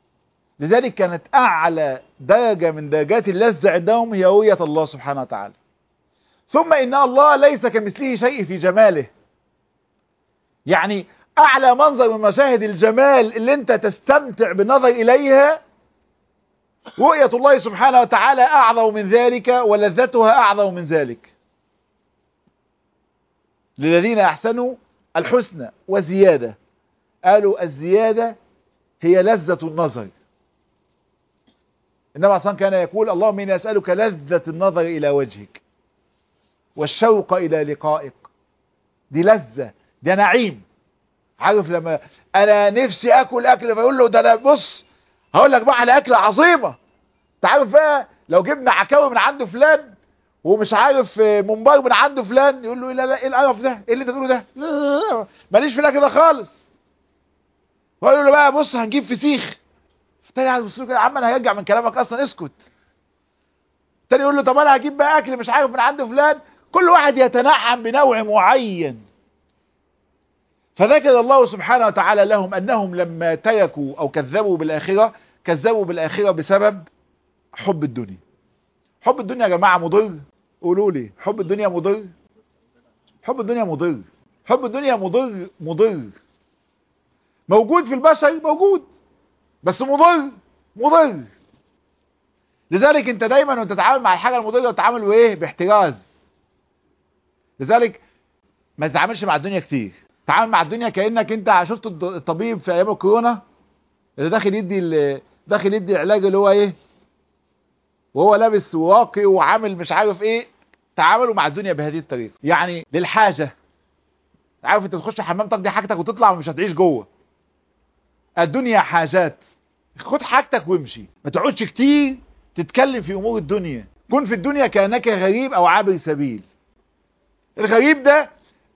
لذلك كانت أعلى درجة من درجات اللذة عندهم هي رؤية الله سبحانه وتعالى ثم إن الله ليس كمثله شيء في جماله يعني أعلى منظر من مشاهد الجمال اللي أنت تستمتع بالنظر إليها رؤية الله سبحانه وتعالى أعظم من ذلك ولذتها أعظم من ذلك للذين أحسنوا الحسنى وزيادة قالوا الزيادة هي لذة النظر إنما أصلا كان يقول اللهم إني أسألك لذة النظر إلى وجهك والشوق إلى لقائك دي لذة ده نعيم عارف لما أنا نفسي أكل أكل فيقول له ده أنا بص هقول لك بقى على أكلة عظيمة أنت عارف بقى لو جبنا عكاوي من عند فلان ومش عارف ممبار من عنده فلان يقول له لا لا ايه القرف ده ايه اللي انت بتقوله ده لا لا لا ماليش في كده خالص ويقول له بقى بص هنجيب فسيخ التاني قاعد يبص له كده يا عم انا هرجع من كلامك اصلا اسكت التاني يقول له طب انا هجيب بقى اكل مش عارف من عند فلان كل واحد يتنعم بنوع معين فذكر الله سبحانه وتعالى لهم انهم لما تركوا او كذبوا بالاخره كذبوا بالاخره بسبب حب الدنيا حب الدنيا يا جماعه مضر قولوا لي حب الدنيا مضر حب الدنيا مضر حب الدنيا مضر مضر موجود في البشر موجود بس مضر مضر لذلك انت دايما وانت تتعامل مع الحاجه المضره تتعامل بايه باحتراز لذلك ما تتعاملش مع الدنيا كتير تعامل مع الدنيا كانك انت شفت الطبيب في ايام الكورونا اللي داخل يدي داخل يدي العلاج اللي هو ايه وهو لابس واقي وعامل مش عارف ايه تعاملوا مع الدنيا بهذه الطريقه يعني للحاجه عارف انت تخش الحمام تقضي حاجتك وتطلع ومش هتعيش جوه الدنيا حاجات خد حاجتك وامشي ما تقعدش كتير تتكلم في امور الدنيا كن في الدنيا كانك غريب او عابر سبيل الغريب ده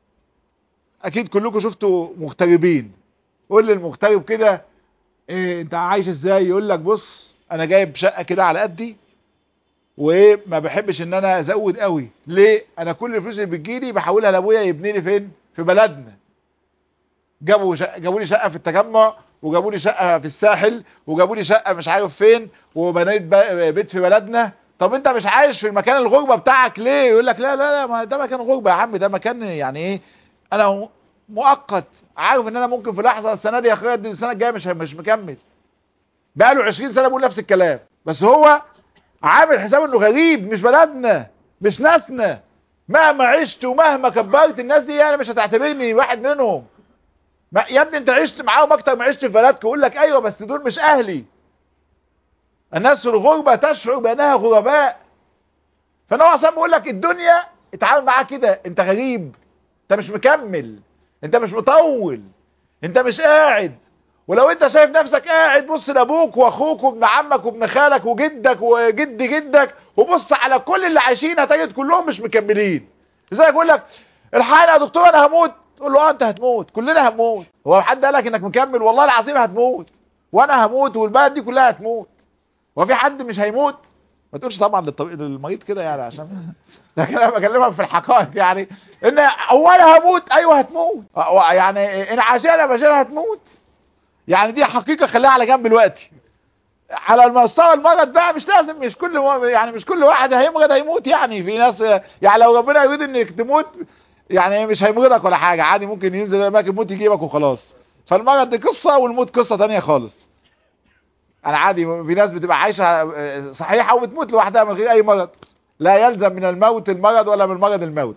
اكيد كلكم شفتوا مغتربين قول للمغترب كده إيه انت عايش ازاي يقول لك بص انا جايب شقه كده على قدي وايه ما بحبش ان انا ازود قوي ليه انا كل الفلوس اللي بتجيلي بحولها لابويا يبني لي فين في بلدنا جابوا شقة جابوا لي شقه في التجمع وجابوا لي شقه في الساحل وجابوا لي شقه مش عارف فين وبنيت بيت في بلدنا طب انت مش عايش في المكان الغربه بتاعك ليه يقول لك لا لا لا ما ده مكان غربه يا عم ده مكان يعني ايه انا مؤقت عارف ان انا ممكن في لحظه السنه دي يا اخويا السنه الجايه مش مش مكمل بقى له 20 سنه بيقول نفس الكلام بس هو عامل حساب انه غريب مش بلدنا مش ناسنا مهما عشت ومهما كبرت الناس دي يعني مش هتعتبرني واحد منهم ما يا ابني انت عشت معاهم اكتر ما عشت في بلدك يقول لك ايوه بس دول مش اهلي الناس في الغربة تشعر بانها غرباء فانا اصلا بقول لك الدنيا اتعامل معاها كده انت غريب انت مش مكمل انت مش مطول انت مش قاعد ولو انت شايف نفسك قاعد بص لابوك واخوك وابن عمك وابن خالك وجدك وجد جدك وبص على كل اللي عايشين هتجد كلهم مش مكملين ازاي يقول لك الحقني يا دكتور انا هموت تقول له اه انت هتموت كلنا هنموت هو حد قال لك انك مكمل والله العظيم هتموت وانا هموت والبلد دي كلها هتموت هو في حد مش هيموت ما تقولش طبعا للمريض كده يعني عشان لكن انا بكلمك في الحقائق يعني ان هو انا هموت ايوه هتموت يعني ان عشان بشر هتموت يعني دي حقيقة خليها على جنب دلوقتي على المستوى المرض بقى مش لازم مش كل يعني مش كل واحد هيمرض هيموت يعني في ناس يعني لو ربنا يريد انك تموت يعني مش هيمرضك ولا حاجة عادي ممكن ينزل اماكن الموت يجيبك وخلاص فالمرض دي قصة والموت قصة تانية خالص انا عادي في ناس بتبقى عايشة صحيحة وبتموت لوحدها من غير اي مرض لا يلزم من الموت المرض ولا من المرض الموت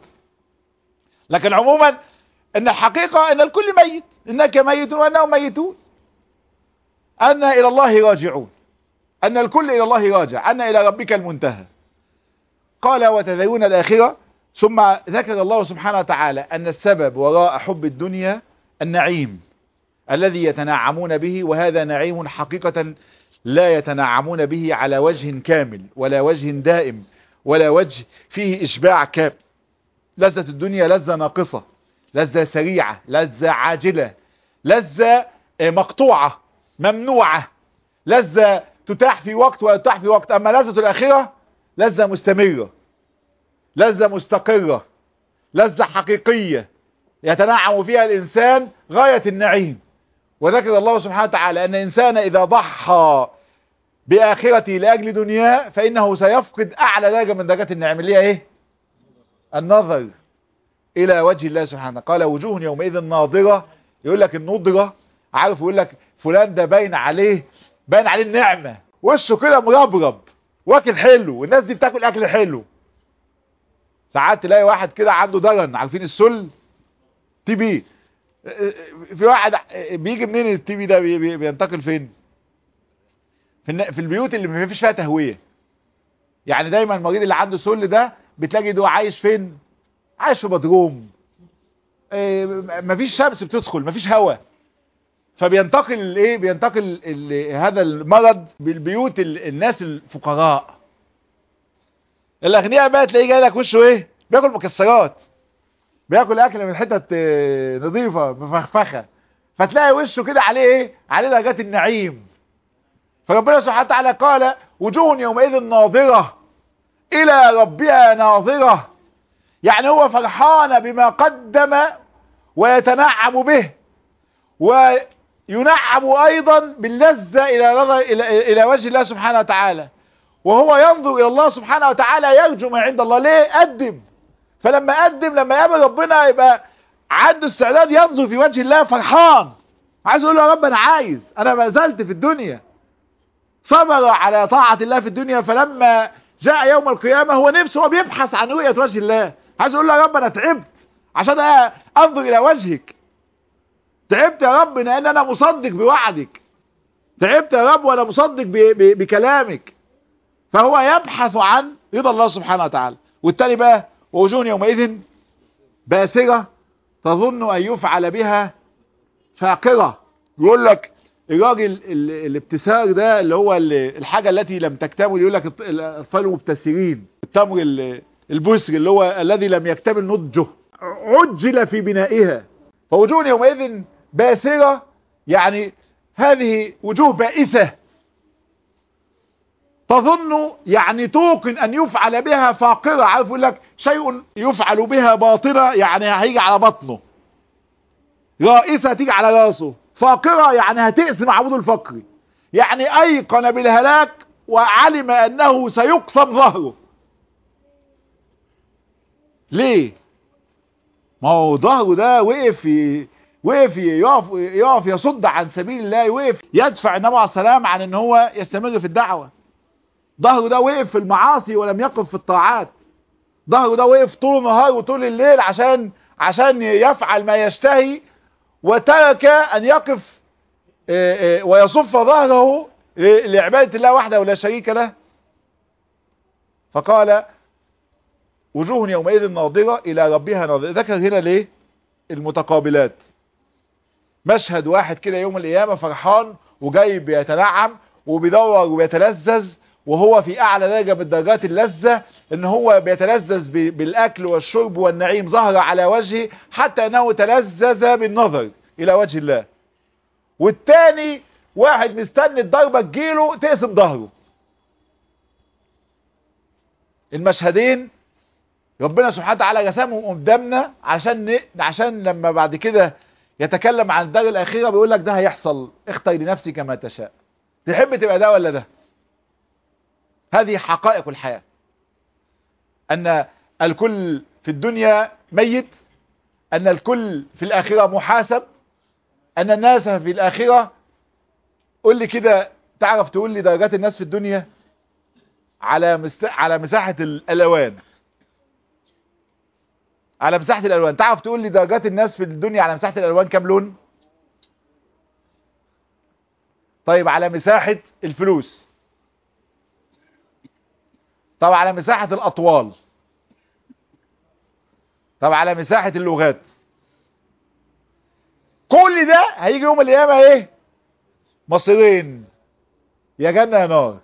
لكن عموما ان الحقيقة ان الكل ميت انك ميت وانهم ميتون أن إلى الله راجعون أن الكل إلى الله راجع أن إلى ربك المنتهى قال وتذرون الآخرة ثم ذكر الله سبحانه وتعالى أن السبب وراء حب الدنيا النعيم الذي يتنعمون به وهذا نعيم حقيقة لا يتنعمون به على وجه كامل ولا وجه دائم ولا وجه فيه إشباع كامل لذة الدنيا لذة ناقصة لذة سريعة لذة عاجلة لذة مقطوعة ممنوعة لذة تتاح في وقت ولا تتاح في وقت اما لذة الاخرة لذة مستمرة لذة مستقرة لذة حقيقية يتنعم فيها الانسان غاية النعيم وذكر الله سبحانه وتعالى ان الانسان اذا ضحى بآخرته لأجل دنياه فإنه سيفقد أعلى درجة من درجات النعم اللي هي إيه النظر إلى وجه الله سبحانه قال وجوه يومئذ ناظرة يقول لك النضرة عارف يقول لك فلان ده باين عليه باين عليه النعمة وشه كده مربرب واكل حلو والناس دي بتاكل أكل حلو ساعات تلاقي واحد كده عنده درن عارفين السل تي بي في واحد بيجي منين التي بي ده بي- بي- بينتقل فين في الن- في البيوت اللي ما فيش فيها تهويه يعني دايما المريض اللي عنده سل ده بتلاقي ده عايش فين عايش في بدروم إيه، مفيش شمس بتدخل مفيش هواء فبينتقل الايه بينتقل ال- هذا المرض بالبيوت ال- الناس الفقراء الاغنياء بقى تلاقيه جاي لك وشه ايه بياكل مكسرات بياكل اكل من حتت آه، نظيفه مفخفخه فتلاقي وشه كده عليه ايه عليه درجات النعيم فربنا سبحانه وتعالى قال وجوه يومئذ ناظره الى ربها ناظره يعني هو فرحان بما قدم ويتنعم به وينعم ايضا باللذة الى نظر الى الى وجه الله سبحانه وتعالى وهو ينظر الى الله سبحانه وتعالى يرجو ما عند الله ليه قدم فلما قدم لما يقابل ربنا يبقى عنده استعداد ينظر في وجه الله فرحان عايز يقول له يا رب انا عايز انا ما زلت في الدنيا صبر على طاعة الله في الدنيا فلما جاء يوم القيامة هو نفسه هو بيبحث عن رؤية وجه الله عايز يقول له يا رب انا تعبت عشان انظر الى وجهك تعبت يا رب لان انا مصدق بوعدك تعبت يا رب وانا مصدق ب- ب- بكلامك فهو يبحث عن رضا الله سبحانه وتعالى والتالي بقى ووجوه يومئذ باسرة تظن ان يفعل بها فاقرة يقول لك الراجل ال- الابتسار ده اللي هو ال- الحاجة التي لم تكتمل يقول لك الط- الاطفال مبتسرين التمر ال- البسر اللي هو الذي لم يكتمل نضجه عجل في بنائها فوجوه يومئذ باسرة يعني هذه وجوه بائسة تظن يعني توقن ان يفعل بها فاقرة عارف يقول لك شيء يفعل بها باطنة يعني هيجي على بطنه رائسة هتيجي على راسه فاقرة يعني هتقسم عمود الفقري يعني ايقن بالهلاك وعلم انه سيقسم ظهره ليه ما هو ظهره ده وقف ي- وقف يقف يقف يصد عن سبيل الله وقف يدفع النبي عليه السلام عن ان هو يستمر في الدعوه ظهره ده وقف في المعاصي ولم يقف في الطاعات ظهره ده وقف طول النهار وطول الليل عشان عشان يفعل ما يشتهي وترك ان يقف آه، آه، ويصف ظهره ل- لعبادة الله وحده ولا شريك له فقال وجوه يومئذ ناظرة إلى ربها ناظرة ذكر هنا ليه المتقابلات مشهد واحد كده يوم القيامة فرحان وجاي بيتنعم وبيدور وبيتلذذ وهو في اعلى درجة من درجات اللذة ان هو بيتلذذ ب- بالاكل والشرب والنعيم ظهر على وجهه حتى انه تلذذ بالنظر الى وجه الله والتاني واحد مستني الضربة تجيله تقسم ظهره المشهدين ربنا سبحانه وتعالى رسمهم قدامنا عشان ن... عشان لما بعد كده يتكلم عن الدار الاخيره بيقول لك ده هيحصل اختر لنفسك ما تشاء تحب تبقى ده ولا ده هذه حقائق الحياه ان الكل في الدنيا ميت ان الكل في الاخره محاسب ان الناس في الاخره قول لي كده تعرف تقول لي درجات الناس في الدنيا على مست... على مساحه الالوان على مساحة الالوان تعرف تقول لي درجات الناس في الدنيا على مساحة الالوان كام لون طيب على مساحة الفلوس طب على مساحة الاطوال طب على مساحة اللغات كل ده هيجي يوم القيامة ايه مصيرين يا جنة يا نار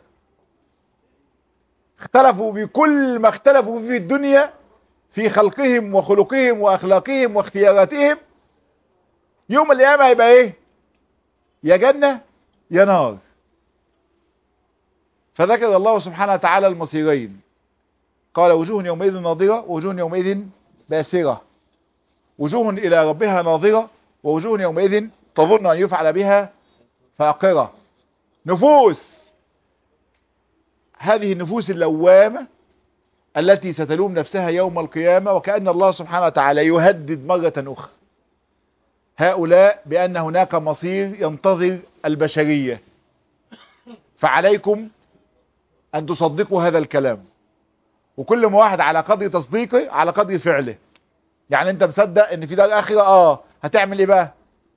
اختلفوا بكل ما اختلفوا في الدنيا في خلقهم وخلقهم واخلاقهم واختياراتهم يوم القيامه هيبقى ايه يا جنه يا نار فذكر الله سبحانه وتعالى المصيرين قال وجوه يومئذ ناظره ووجوه يومئذ باسره وجوه الى ربها ناظره ووجوه يومئذ تظن ان يفعل بها فاقره نفوس هذه النفوس اللوامة التي ستلوم نفسها يوم القيامة وكأن الله سبحانه وتعالى يهدد مرة أخرى هؤلاء بأن هناك مصير ينتظر البشرية فعليكم أن تصدقوا هذا الكلام وكل ما واحد على قدر تصديقه على قدر فعله يعني انت مصدق ان في دار اخرة اه هتعمل ايه بقى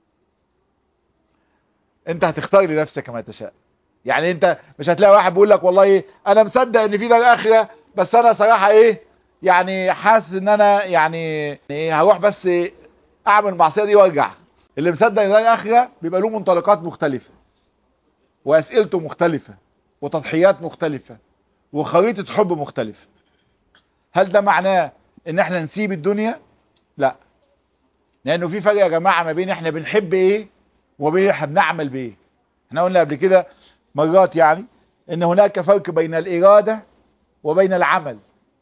انت هتختار لنفسك ما تشاء يعني انت مش هتلاقي واحد بيقول لك والله ايه انا مصدق ان في دار اخرة بس انا صراحة ايه يعني حاسس ان انا يعني ايه هروح بس اعمل المعصية دي وارجع اللي مصدق ان دار اخرة بيبقى له منطلقات مختلفة واسئلته مختلفة وتضحيات مختلفة وخريطة حب مختلفة هل ده معناه ان احنا نسيب الدنيا لا لانه في فرق يا جماعة ما بين احنا بنحب ايه وما بين احنا بنعمل بايه احنا قلنا قبل كده مرات يعني ان هناك فرق بين الارادة وبين العمل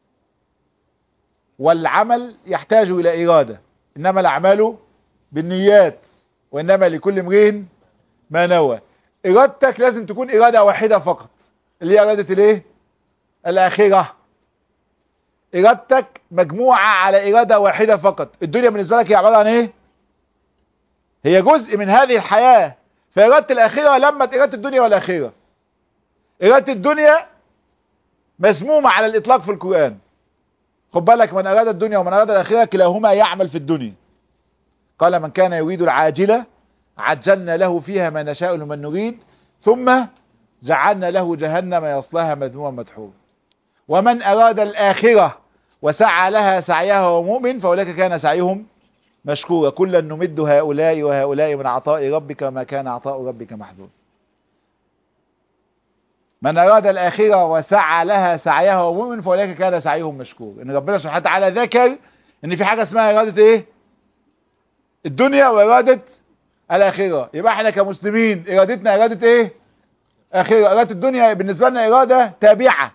والعمل يحتاج الى ارادة انما الاعمال بالنيات وانما لكل امرئ ما نوى ارادتك لازم تكون ارادة واحدة فقط اللي هي ارادة الايه الاخرة ارادتك مجموعة على ارادة واحدة فقط الدنيا بالنسبة لك هي عبارة عن ايه هي جزء من هذه الحياة فارادة الاخرة لمت ارادة الدنيا والاخرة ارادة الدنيا مسمومة على الاطلاق في القرآن خد بالك من اراد الدنيا ومن اراد الاخرة كلاهما يعمل في الدنيا قال من كان يريد العاجلة عجلنا له فيها ما نشاء لمن نريد ثم جعلنا له جهنم يصلاها مذموما مدحورا ومن أراد الآخرة وسعى لها سعيها ومؤمن فأولئك كان سعيهم مشكورا كلا نمد هؤلاء وهؤلاء من عطاء ربك وما كان عطاء ربك محذورا من أراد الآخرة وسعى لها سعيها ومؤمن فأولئك كان سعيهم مشكورا إن ربنا سبحانه وتعالى ذكر إن في حاجة اسمها إرادة إيه الدنيا وإرادة الآخرة يبقى احنا كمسلمين إرادتنا إرادة إيه آخرة إرادة الدنيا بالنسبة لنا إرادة تابعة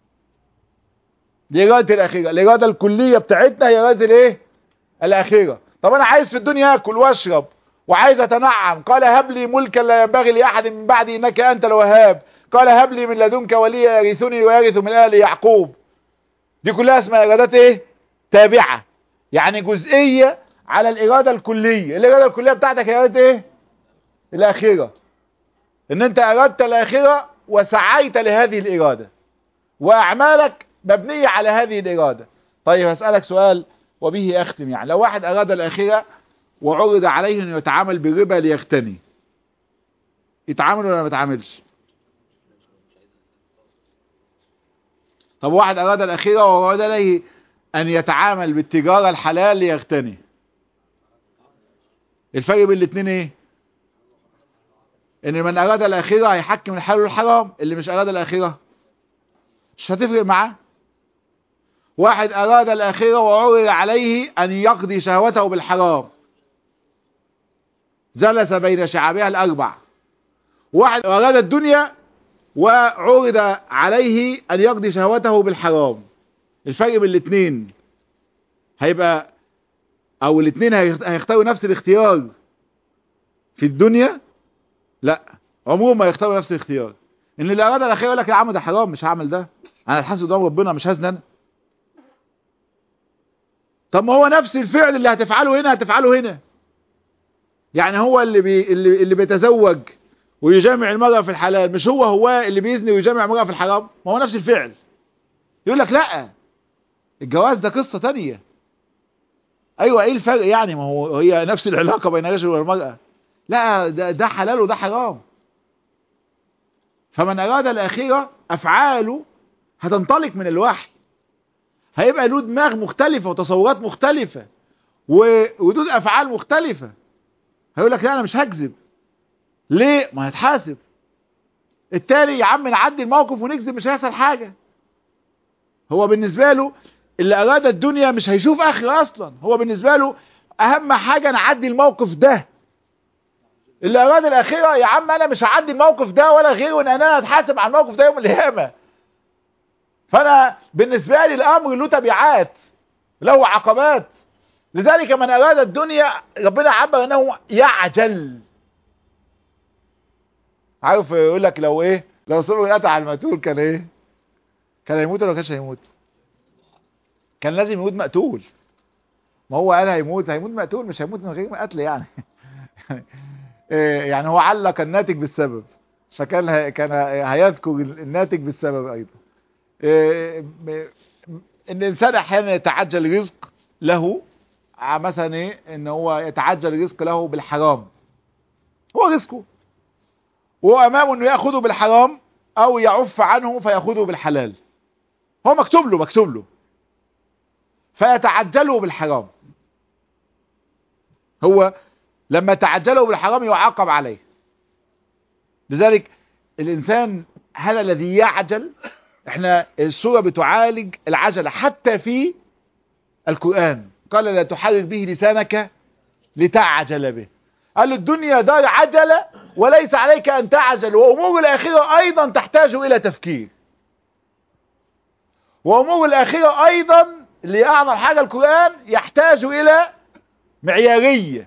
لإرادة الآخرة الإرادة الكلية بتاعتنا هي إرادة الإيه الآخرة طب أنا عايز في الدنيا أكل وأشرب وعايز أتنعم قال هب لي ملكا لا ينبغي لأحد من بعدي إنك أنت الوهاب قال هب لي من لدنك وليا يرثني ويرث من آل يعقوب دي كلها اسمها إرادات إيه تابعة يعني جزئية على الإرادة الكلية الإرادة الكلية بتاعتك هي إرادة إيه الآخرة إن أنت أردت الآخرة وسعيت لهذه الإرادة وأعمالك مبنية على هذه الإرادة طيب هسألك سؤال وبه أختم يعني لو واحد أراد الآخرة وعرض عليه أنه يتعامل بالربا ليغتني يتعامل ولا ما يتعاملش طب واحد أراد الآخرة وعرض عليه أن يتعامل بالتجارة الحلال ليغتني الفرق بين الاثنين ايه ان من اراد الاخره هيحكم الحلال والحرام اللي مش اراد الاخره مش هتفرق معاه واحد اراد الاخره وعرض عليه ان يقضي شهوته بالحرام جلس بين شعابها الاربع واحد اراد الدنيا وعرض عليه ان يقضي شهوته بالحرام الفرق بين الاثنين هيبقى او الاثنين هيختاروا نفس الاختيار في الدنيا لا عمرهم ما يختاروا نفس الاختيار ان اللي اراد الاخير يقول لك يا عم ده حرام مش هعمل ده انا اتحاسب قدام ربنا مش هزن انا طب ما هو نفس الفعل اللي هتفعله هنا هتفعله هنا يعني هو اللي بي اللي, اللي بيتزوج ويجامع المرأة في الحلال مش هو هو اللي بيزني ويجامع المرأة في الحرام ما هو نفس الفعل يقول لك لا الجواز ده قصة تانية ايوه ايه الفرق يعني ما هو هي نفس العلاقة بين الرجل والمرأة لا ده, ده حلال وده حرام فمن اراد الاخرة افعاله هتنطلق من الوحي هيبقى له دماغ مختلفة وتصورات مختلفة وردود افعال مختلفة هيقول لك لا انا مش هكذب ليه ما هتحاسب التالي يا عم نعدي الموقف ونكذب مش هيحصل حاجة هو بالنسبة له اللي اراد الدنيا مش هيشوف اخر اصلا هو بالنسبة له اهم حاجة نعدي الموقف ده اللي اراد الاخرة يا عم انا مش هعدي الموقف ده ولا غيره ان انا اتحاسب على الموقف ده يوم القيامة فانا بالنسبة لي الامر له تبعات له عقبات لذلك من اراد الدنيا ربنا عبر انه يعجل عارف يقول لك لو ايه لو صبر قطع المتول كان ايه كان هيموت ولا ما كانش هيموت كان لازم يموت مقتول ما هو قال هيموت هيموت مقتول مش هيموت من غير قتل يعني إيه، يعني هو علق الناتج بالسبب فكان هي- كان هيذكر الناتج بالسبب ايضا إيه، م- م- ان الانسان احيانا يتعجل رزق له ع- مثلا ايه ان هو يتعجل رزق له بالحرام هو رزقه وهو امامه انه ياخده بالحرام او يعف عنه فياخده بالحلال هو مكتوب له مكتوب له فيتعجله بالحرام هو لما تعجله بالحرام يعاقب عليه لذلك الانسان هذا الذي يعجل احنا السورة بتعالج العجلة حتى في القرآن قال لا تحرك به لسانك لتعجل به قال الدنيا دار عجلة وليس عليك أن تعجل وأمور الآخرة أيضا تحتاج إلى تفكير وأمور الآخرة أيضا اللي أعظم حاجة القرآن يحتاج إلى معيارية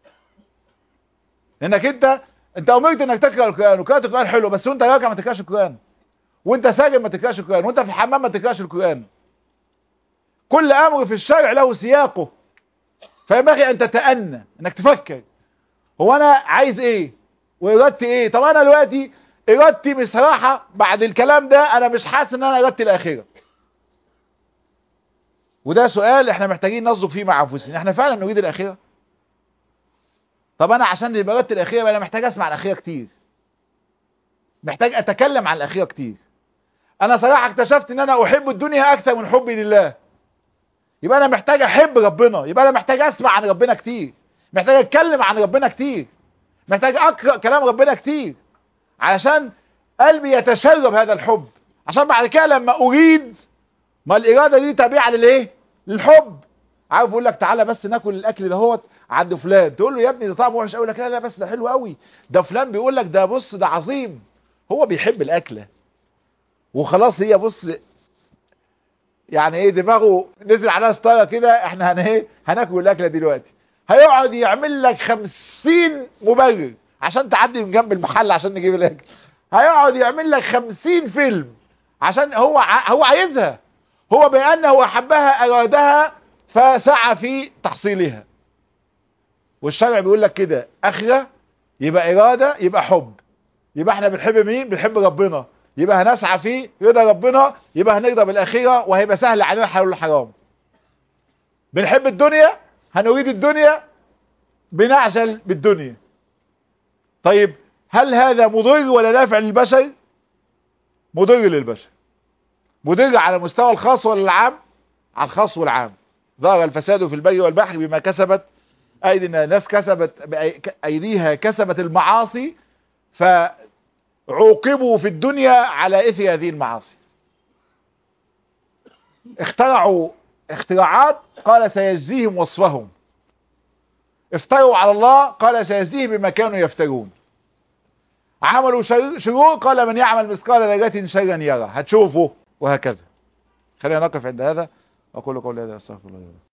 انك انت انت امرت انك تقرا القران وقراءه القران حلو بس وانت راكع ما تقراش القران وانت ساجد ما تقراش القران وانت في الحمام ما تقراش القران كل امر في الشرع له سياقه فينبغي ان تتأنى انك تفكر هو انا عايز ايه وارادتي ايه طب انا دلوقتي ارادتي بصراحه بعد الكلام ده انا مش حاسس ان انا ارادتي الاخره وده سؤال احنا محتاجين نصدق فيه مع انفسنا احنا فعلا نريد الاخره طب انا عشان يبقى ارادتي الاخره انا محتاج اسمع الاخره كتير محتاج اتكلم عن الاخره كتير انا صراحه اكتشفت ان انا احب الدنيا اكثر من حبي لله يبقى انا محتاج احب ربنا يبقى انا محتاج اسمع عن ربنا كتير محتاج اتكلم عن ربنا كتير محتاج اقرا كلام ربنا كتير علشان قلبي يتشرب هذا الحب عشان بعد كده لما اريد ما الاراده دي تابعه للايه للحب عارف يقول لك تعالى بس ناكل الاكل دهوت عند فلان تقول له يا ابني ده طعمه وحش قوي لك لا لا بس ده حلو قوي ده فلان بيقول لك ده بص ده عظيم هو بيحب الاكله وخلاص هي بص يعني ايه دماغه نزل عليها ستاره كده احنا هن ايه هناكل الاكله دلوقتي هيقعد يعمل لك خمسين مبرر عشان تعدي من جنب المحل عشان نجيب الاكل هيقعد يعمل لك خمسين فيلم عشان هو ع... هو عايزها هو بأنه أحبها أرادها فسعى في تحصيلها والشرع بيقول لك كده أخرة يبقى إرادة يبقى حب يبقى احنا بنحب مين بنحب ربنا يبقى هنسعى في رضا ربنا يبقى هنرضى بالأخيرة وهيبقى سهل علينا الحلال والحرام بنحب الدنيا هنريد الدنيا بنعجل بالدنيا طيب هل هذا مضر ولا نافع للبشر مضر للبشر مضر على المستوى الخاص ولا العام على الخاص والعام ظهر الفساد في البر والبحر بما كسبت ايدي الناس كسبت ايديها كسبت المعاصي فعوقبوا في الدنيا على اثر هذه المعاصي اخترعوا اختراعات قال سيجزيهم وصفهم افتروا على الله قال سيجزيهم بما كانوا يفترون عملوا شرور قال من يعمل مثقال ذرة شرا يرى هتشوفه وهكذا خلينا نقف عند هذا أقول قولي هذا أستغفر الله